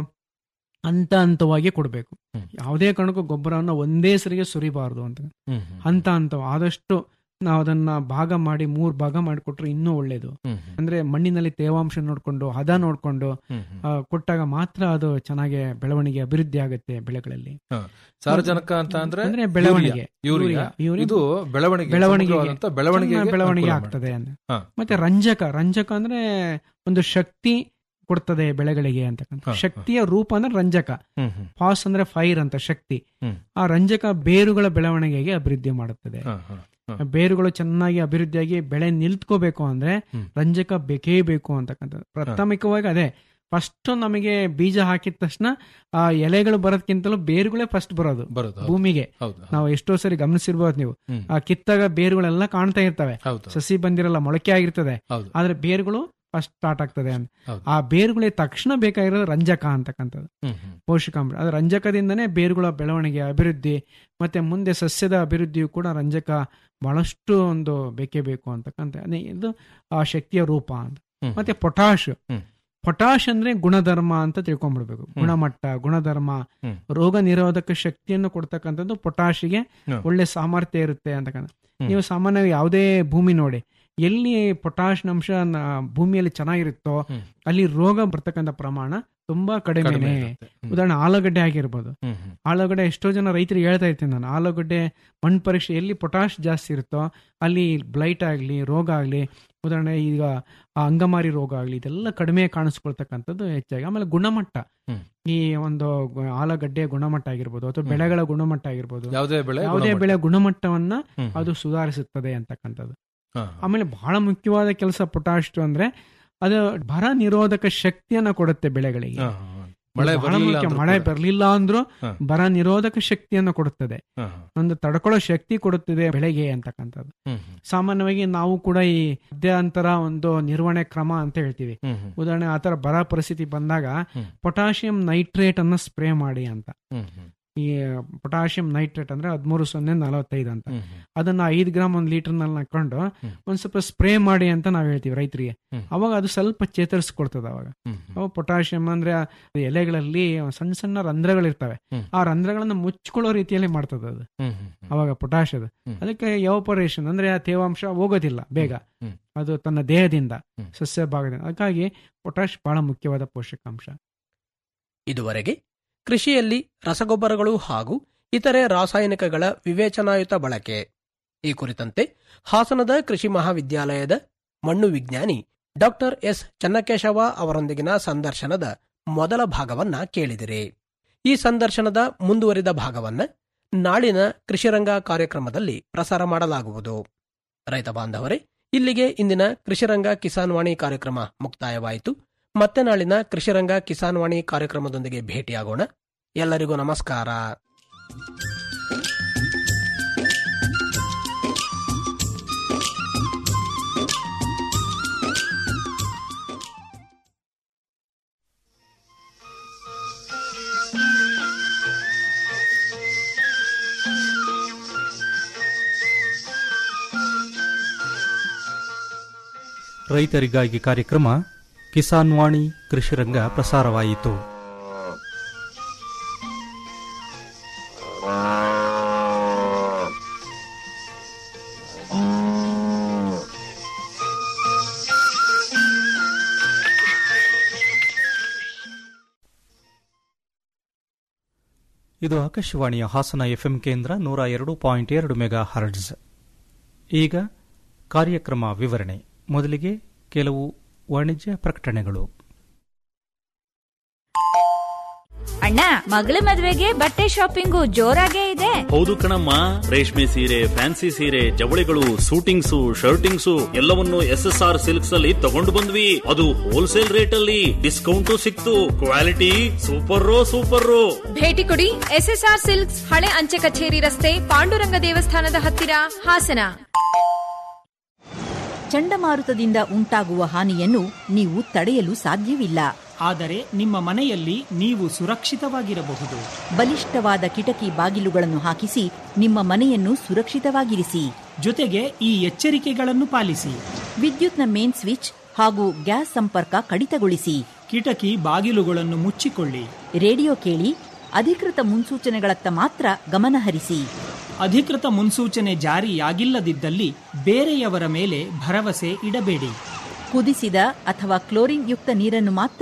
ಹಂತ ಹಂತವಾಗಿ ಕೊಡಬೇಕು ಹ್ಮ್. ಯಾವುದೇ ಕಾರಣಕ್ಕೂ ಗೊಬ್ಬರವನ್ನು ಒಂದೇ ಸರಿಗೆ ಸುರಿಬಾರದು ಅಂತ ಹ್ಮ್, ಹ್ಮ್. ಹಂತ ಹಂತ ಆದಷ್ಟು ನಾವು ಅದನ್ನ ಭಾಗ ಮಾಡಿ ಮೂರ್ ಭಾಗ ಮಾಡಿಕೊಟ್ರೆ ಇನ್ನೂ ಒಳ್ಳೇದು ಹ್ಮ್, ಹ್ಮ್. ಅಂದ್ರೆ ಮಣ್ಣಿನಲ್ಲಿ ತೇವಾಂಶ ನೋಡ್ಕೊಂಡು ಹದ ನೋಡ್ಕೊಂಡು ಹ್ಮ್, ಹ್ಮ್. ಆ, ಕೊಟ್ಟಾಗ ಮಾತ್ರ ಅದು ಚೆನ್ನಾಗಿ ಬೆಳವಣಿಗೆ ಅಭಿವೃದ್ಧಿ ಆಗುತ್ತೆ ಬೆಳೆಗಳಲ್ಲಿ ಹಾ. ಸಾರಜನಕ ಅಂತ ಅಂದ್ರೆ ಅಂದ್ರೆ ಬೆಳವಣಿಗೆ ಯೂರಿಯಾ ಯೂರಿಯಾ. ಯೂರಿಯಾ. ಇದು ಬೆಳವಣಿಗೆ ಬೆಳವಣಿಗೆಗೆ ಸಮಗ್ರವಾದಂತ ಬೆಳವಣಿಗೆಗೆ ಚೆನ್ನಾಗಿ ಬೆಳವಣಿಗೆ ಅನುಕೂಲ ಆಗ್ತದೆ ಮಾಡುತ್ತೆ. ಅಂತ ಹಾ. ಮತ್ತೆ ರಂಜಕ ರಂಜಕ ಅಂದ್ರೆ ಒಂದು ಶಕ್ತಿ ಕೊಡ್ತದೆ ಬೆಳೆಗಳಿಗೆ ಅಂತಕ್ಕಂಥ ಹಾ, ಹಾ. ಶಕ್ತಿಯ ರೂಪ ಅಂದ್ರೆ ರಂಜಕ ಹ್ಮ್, ಹ್ಮ್. ಫಾಸ್ ಅಂದ್ರೆ ಫೈರ್ ಅಂತ ಶಕ್ತಿ ಹ್ಮ್. ಆ ರಂಜಕ ಬೇರುಗಳ ಬೆಳವಣಿಗೆಗೆ ಅಭಿವೃದ್ಧಿ ಮಾಡುತ್ತದೆ ಹಾ, ಹಾ, ಹಾ. ಬೇರುಗಳು ಚೆನ್ನಾಗಿ ಅಭಿವೃದ್ಧಿಯಾಗಿ ಬೆಳೆ ನಿಲ್ತ್ಕೋಬೇಕು ಅಂದ್ರೆ ಹ್ಮ್. ರಂಜಕ ಬೇಕೇ ಬೇಕು ಅಂತಕ್ಕಂಥದ್ದು ಪ್ರಾಥಮಿಕವಾಗಿ ಅದೇ ಫಸ್ಟ್ ನಮಗೆ ಬೀಜ ಹಾಕಿದ ತಕ್ಷಣ ಆ ಎಲೆಗಳು ಬರೋದಕ್ಕಿಂತಲೂ ಬೇರುಗಳೇ ಫಸ್ಟ್ ಬರೋದು ಬರೋದು, ಹೌದು. ಭೂಮಿಗೆ ಹೌದು, ಹೌದು. ನಾವು ಎಷ್ಟೋ ಸರಿ ಗಮನಿಸಿರ್ಬೋದು ನೀವು ಹ್ಮ್. ಆ ಕಿತ್ತಾಗ ಬೇರುಗಳೆಲ್ಲ ಕಾಣ್ತಾ ಇರ್ತವೆ ಹೌದು. ಸಸಿ ಬಂದಿರಲ್ಲ ಮೊಳಕೆ ಆಗಿರ್ತದೆ ಹೌದು. ಆದ್ರೆ ಬೇರುಗಳು ಫಸ್ಟ್ ಸ್ಟಾರ್ಟ್ ಆಗ್ತದೆ ಅಂತ ಹೌದು. ಆ ಬೇರುಗಳಿಗೆ ತಕ್ಷಣ ಬೇಕಾಗಿರೋದು ರಂಜಕ ಅಂತಕ್ಕಂಥದ್ದು ಹ್ಮ್, ಹ್ಮ್. ಪೋಷಕಾಂಶ ಅದು ರಂಜಕದಿಂದನೇ ಬೇರುಗಳ ಬೆಳವಣಿಗೆ ಅಭಿವೃದ್ಧಿ ಮತ್ತೆ ಮುಂದೆ ಸಸ್ಯದ ಅಭಿವೃದ್ಧಿಯು ಕೂಡ ರಂಜಕ ಬಹಳಷ್ಟು ಒಂದು ಬೇಕೇ ಬೇಕು ಅಂತಕ್ಕಂಥ ಅದೇ ಇದು ಆ ಶಕ್ತಿಯ ರೂಪ ಅಂತ ಹ್ಮ್. ಮತ್ತೆ ಪೊಟಾಶ್ ಹ್ಮ್. ಪೊಟಾಶ್ ಅಂದ್ರೆ ಗುಣಧರ್ಮ ಅಂತ ತಿಳ್ಕೊಂಡ್ಬಿಡ್ಬೇಕು ಗುಣಮಟ್ಟ ಗುಣಧರ್ಮ ಹ್ಮ್. ರೋಗ ನಿರೋಧಕ ಶಕ್ತಿಯನ್ನು ಕೊಡ್ತಕ್ಕಂಥದ್ದು ಪೊಟಾಶಿಗೆ ಹ್ಮ್. ಒಳ್ಳೆ ಸಾಮರ್ಥ್ಯ ಇರುತ್ತೆ ಅಂತಕ್ಕಂಥ ಹ್ಮ್. ನೀವು ಸಾಮಾನ್ಯವಾಗಿ ಯಾವುದೇ ಭೂಮಿ ನೋಡಿ ಎಲ್ಲಿ ಪೊಟಾಶ್ ಅಂಶ ನ- ಭೂಮಿಯಲ್ಲಿ ಚೆನ್ನಾಗಿರುತ್ತೋ ಹ್ಮ್. ಅಲ್ಲಿ ರೋಗ ಬರ್ತಕ್ಕಂಥ ಪ್ರಮಾಣ ತುಂಬಾ ಕಡಿಮೆ ಕಡಿಮೆನೆ ಇರುತ್ತೆ. ಹ್ಮ್. ಉದಾಹರಣೆ ಆಲೂಗಡ್ಡೆ ಆಗಿರ್ಬೋದು ಹ್ಮ್, ಹ್ಮ್. ಆಲೂಗಡ್ಡೆ ಎಷ್ಟೋ ಜನ ರೈತರಿಗೆ ಹೇಳ್ತಾ ಇರ್ತೀನಿ ನಾನು ಆಲೂಗಡ್ಡೆ ಮಣ್ಣು ಪರೀಕ್ಷೆ ಎಲ್ಲಿ ಪೊಟಾಶ್ ಜಾಸ್ತಿ ಇರುತ್ತೋ ಅಲ್ಲಿ ಬ್ಲೈಟ್ ಆಗಲಿ ರೋಗ ಆಗಲಿ ಉದಾಹರಣೆ ಈಗ ಆ ಅಂಗಮಾರಿ ರೋಗ ಆಗಲಿ ಇದೆಲ್ಲ ಕಡಿಮೆ ಕಾಣಿಸ್ಕೊಳ್ತಕ್ಕಂಥದ್ದು ಹೆಚ್ಚಾಗಿ ಆಮೇಲೆ ಗುಣಮಟ್ಟ ಹ್ಮ್. ಈ ಒಂದು ಗು- ಆಲೂಗಡ್ಡೆ ಗುಣಮಟ್ಟ ಆಗಿರ್ಬೋದು ಅಥವಾ ಬೆಳೆಗಳ ಗುಣಮಟ್ಟ ಆಗಿರ್ಬೋದು ಯಾವುದೇ ಬೆಳೆ ಯಾವುದೇ ಗುಣಮಟ್ಟ. ಬೆಳೆ ಗುಣಮಟ್ಟವನ್ನ ಹ್ಮ್. ಅದು ಸುಧಾರಿಸುತ್ತದೆ ಅಂತಕ್ಕಂಥದ್ದು ಹಾ, ಆಮೇಲೆ ಬಹಳ ಮುಖ್ಯವಾದ ಕೆಲಸ ಪೊಟಾಶ್ ಅಂದ್ರೆ ಅದು ಬರ ನಿರೋಧಕ ಶಕ್ತಿಯನ್ನ ಕೊಡುತ್ತೆ ಬೆಳೆಗಳಿಗೆ ಹಾ, ಹಾ. ಮಳೆ ಬಹಳ ಬರ್ಲಿಲ್ಲ ಮುಖ್ಯ. ಅಂದ್ರೂ ಮಳೆ ಕೂಡ. ಬರಲಿಲ್ಲ ಅಂದ್ರೂ ಹಾ. ಬರ ನಿರೋಧಕ ಶಕ್ತಿಯನ್ನು ಕೊಡುತ್ತದೆ ಹಾ, ಹಾ. ಒಂದು ತಡ್ಕೊಳ್ಳೋ ಶಕ್ತಿ ಕೊಡುತ್ತದೆ ಬೆಳೆಗೆ ಅಂತಕ್ಕಂಥದ್ದು ಹ್ಮ್, ಹ್ಮ್. ಸಾಮಾನ್ಯವಾಗಿ ನಾವು ಕೂಡ ಈ ಮಧ್ಯಂತರ ಒಂದು ನಿರ್ವಹಣೆ ಕ್ರಮ ಅಂತ ಹೇಳ್ತೀವಿ ಹ್ಮ್, ಹ್ಮ್. ಉದಾಹರಣೆ ಆತರ ಬರ ಪರಿಸ್ಥಿತಿ ಬಂದಾಗ ಹ್ಮ್. ಪೊಟ್ಯಾಷಿಯಂ ನೈಟ್ರೇಟ್ ಅನ್ನ ಸ್ಪ್ರೇ ಮಾಡಿ ಅಂತ ಹ್ಮ್, ಹ್ಮ್. ಈ ಪೊಟ್ಯಾಷಿಯಂ ನೈಟ್ರೇಟ್ ಅಂದ್ರೆ ಹದಿಮೂರು ಸೊನ್ನೆ ನಲವತ್ತೈದು ಅಂತ ಹ್ಮ್, ಹ್ಮ್. ಅದನ್ನ ಐದು ಗ್ರಾಮ್ ಒಂದು ಲೀಟರ್ ನಲ್ಲಿ ಹಾಕೊಂಡು ಒಂದ್ ಸ್ವಲ್ಪ ಸ್ಪ್ರೇ ಮಾಡಿ ಅಂತ ನಾವ್ ಹೇಳ್ತೀವಿ ರೈತರಿಗೆ ಹ್ಮ್. ಅವಾಗ ಅದು ಸ್ವಲ್ಪ ಚೇತರಿಸ್ಕೊಡ್ತದೆ ಅವಾಗ ಹ್ಮ್, ಅವಾಗ ಪೊಟ್ಯಾಷಿಯಂ ಅಂದ್ರೆ ಆ ಎಲೆಗಳಲ್ಲಿ ಸಣ್ಣ ಸಣ್ಣ ರಂಧ್ರಗಳಿರ್ತವೆ ಹ್ಮ್. ಆ ರಂಧ್ರಗಳನ್ನ ಮುಚ್ಕೊಳ್ಳೋ ರೀತಿಯಲ್ಲಿ ಮಾಡ್ತದೆ ಅದು ಹ್ಮ್, ಹ್ಮ್, ಹ್ಮ್. ಅವಾಗ ಪೊಟ್ಯಾಷ್ ಅದು ಹ್ಮ್. ಅದಕ್ಕೆ ಎವಾಪರೇಷನ್ ಅಂದ್ರೆ ಆ ತೇವಾಂಶ ಹೋಗೋದಿಲ್ಲ ಬೇಗ ಹ್ಮ್. ಅದು ತನ್ನ ದೇಹದಿಂದ ಹ್ಮ್. ಸಸ್ಯ ಭಾಗದಿಂದ ಅದಕ್ಕಾಗಿ ಪೊಟ್ಯಾಶ್ ಬಹಳ ಮುಖ್ಯವಾದ ಪೋಷಕಾಂಶ ಇದುವರೆಗೆ ಕೃಷಿಯಲ್ಲಿ ರಸಗೊಬ್ಬರಗಳು ಹಾಗೂ ಇತರೆ ರಾಸಾಯನಿಕಗಳ ವಿವೇಚನಾಯುತ ಬಳಕೆ ಈ ಕುರಿತಂತೆ ಹಾಸನದ ಕೃಷಿ ಮಹಾವಿದ್ಯಾಲಯದ ಮಣ್ಣು ವಿಜ್ಞಾನಿ ಡಾಕ್ಟರ್ ಎಸ್ ಚನ್ನಕೇಶವ ಅವರೊಂದಿಗಿನ ಸಂದರ್ಶನದ ಮೊದಲ ಭಾಗವನ್ನ ಕೇಳಿದಿರಿ ಈ ಸಂದರ್ಶನದ ಮುಂದುವರಿದ ಭಾಗವನ್ನ ನಾಳಿನ ಕೃಷಿರಂಗ ಕಾರ್ಯಕ್ರಮದಲ್ಲಿ ಪ್ರಸಾರ ಮಾಡಲಾಗುವುದು ರೈತ ಬಾಂಧವರೇ ಇಲ್ಲಿಗೆ ಇಂದಿನ ಕೃಷಿರಂಗ ಕಿಸಾನ್ ವಾಣಿ ಕಾರ್ಯಕ್ರಮ ಮುಕ್ತಾಯವಾಯಿತು ಮತ್ತೆ ನಾಳಿನ ಕೃಷಿರಂಗ ಕಿಸಾನ್ ವಾಣಿ ಕಾರ್ಯಕ್ರಮದೊಂದಿಗೆ ಭೇಟಿಯಾಗೋಣ ಎಲ್ಲರಿಗೂ ನಮಸ್ಕಾರ ರೈತರಿಗಾಗಿ ಕಾರ್ಯಕ್ರಮ ಕಿಸಾನ್ ವಾಣಿ ಕೃಷಿರಂಗ ಪ್ರಸಾರವಾಯಿತು ಇದು ಆಕಾಶವಾಣಿಯ ಹಾಸನ ಎಫ್ಎಂ ಕೇಂದ್ರ ನೂರ ಎರಡು ಪಾಯಿಂಟ್ ಎರಡು ಮೆಗಾ ಹರ್ಡ್ಸ್ ಈಗ ಕಾರ್ಯಕ್ರಮ ವಿವರಣೆ ಮೊದಲಿಗೆ ಕೆಲವು ವಾಣಿಜ್ಯ ಪ್ರಕಟಣೆಗಳು ಅಣ್ಣ ಮಗಳ ಮದ್ವೆಗೆ ಬಟ್ಟೆ ಶಾಪಿಂಗು ಜೋರಾಗೇ ಇದೆ ಹೌದು ಕಣಮ್ಮ ರೇಷ್ಮೆ ಸೀರೆ ಫ್ಯಾನ್ಸಿ ಸೀರೆ ಜವಳಿಗಳು ಸೂಟಿಂಗ್ಸು ಶರ್ಟಿಂಗ್ಸು ಎಲ್ಲವನ್ನು ಎಸ್ ಎಸ್ ಆರ್ ಸಿಲ್ಕ್ಸ್ ಅಲ್ಲಿ ತಗೊಂಡು ಬಂದ್ವಿ ಅದು ಹೋಲ್ಸೇಲ್ ರೇಟ್ ಅಲ್ಲಿ ಡಿಸ್ಕೌಂಟು ಸಿಕ್ತು ಕ್ವಾಲಿಟಿ ಸೂಪರ್ ಸೂಪರ್ ಭೇಟಿ ಕೊಡಿ ಎಸ್ಎಸ್ಆರ್ ಸಿಲ್ಕ್ಸ್ ಹಳೆ ಅಂಚೆ ಕಚೇರಿ ರಸ್ತೆ ಪಾಂಡುರಂಗ ದೇವಸ್ಥಾನದ ಹತ್ತಿರ ಹಾಸನ ಚಂಡಮಾರುತದಿಂದ ಉಂಟಾಗುವ ಹಾನಿಯನ್ನು ನೀವು ತಡೆಯಲು ಸಾಧ್ಯವಿಲ್ಲ ಆದರೆ ನಿಮ್ಮ ಮನೆಯಲ್ಲಿ ನೀವು ಸುರಕ್ಷಿತವಾಗಿರಬಹುದು ಬಲಿಷ್ಠವಾದ ಕಿಟಕಿ ಬಾಗಿಲುಗಳನ್ನು ಹಾಕಿಸಿ ನಿಮ್ಮ ಮನೆಯನ್ನು ಸುರಕ್ಷಿತವಾಗಿರಿಸಿ ಜೊತೆಗೆ ಈ ಎಚ್ಚರಿಕೆಗಳನ್ನು ಪಾಲಿಸಿ ವಿದ್ಯುತ್ನ ಮೇನ್ ಸ್ವಿಚ್ ಹಾಗೂ ಗ್ಯಾಸ್ ಸಂಪರ್ಕ ಕಡಿತಗೊಳಿಸಿ ಕಿಟಕಿ ಬಾಗಿಲುಗಳನ್ನು ಮುಚ್ಚಿಕೊಳ್ಳಿ ರೇಡಿಯೋ ಕೇಳಿ ಅಧಿಕೃತ ಮುನ್ಸೂಚನೆಗಳತ್ತ ಮಾತ್ರ ಗಮನಹರಿಸಿ ಅಧಿಕೃತ ಮುನ್ಸೂಚನೆ ಜಾರಿಯಾಗಿಲ್ಲದಿದ್ದಲ್ಲಿ ಬೇರೆಯವರ ಮೇಲೆ ಭರವಸೆ ಇಡಬೇಡಿ ಕುದಿಸಿದ ಅಥವಾ ಕ್ಲೋರಿನ್ ಯುಕ್ತ ನೀರನ್ನು ಮಾತ್ರ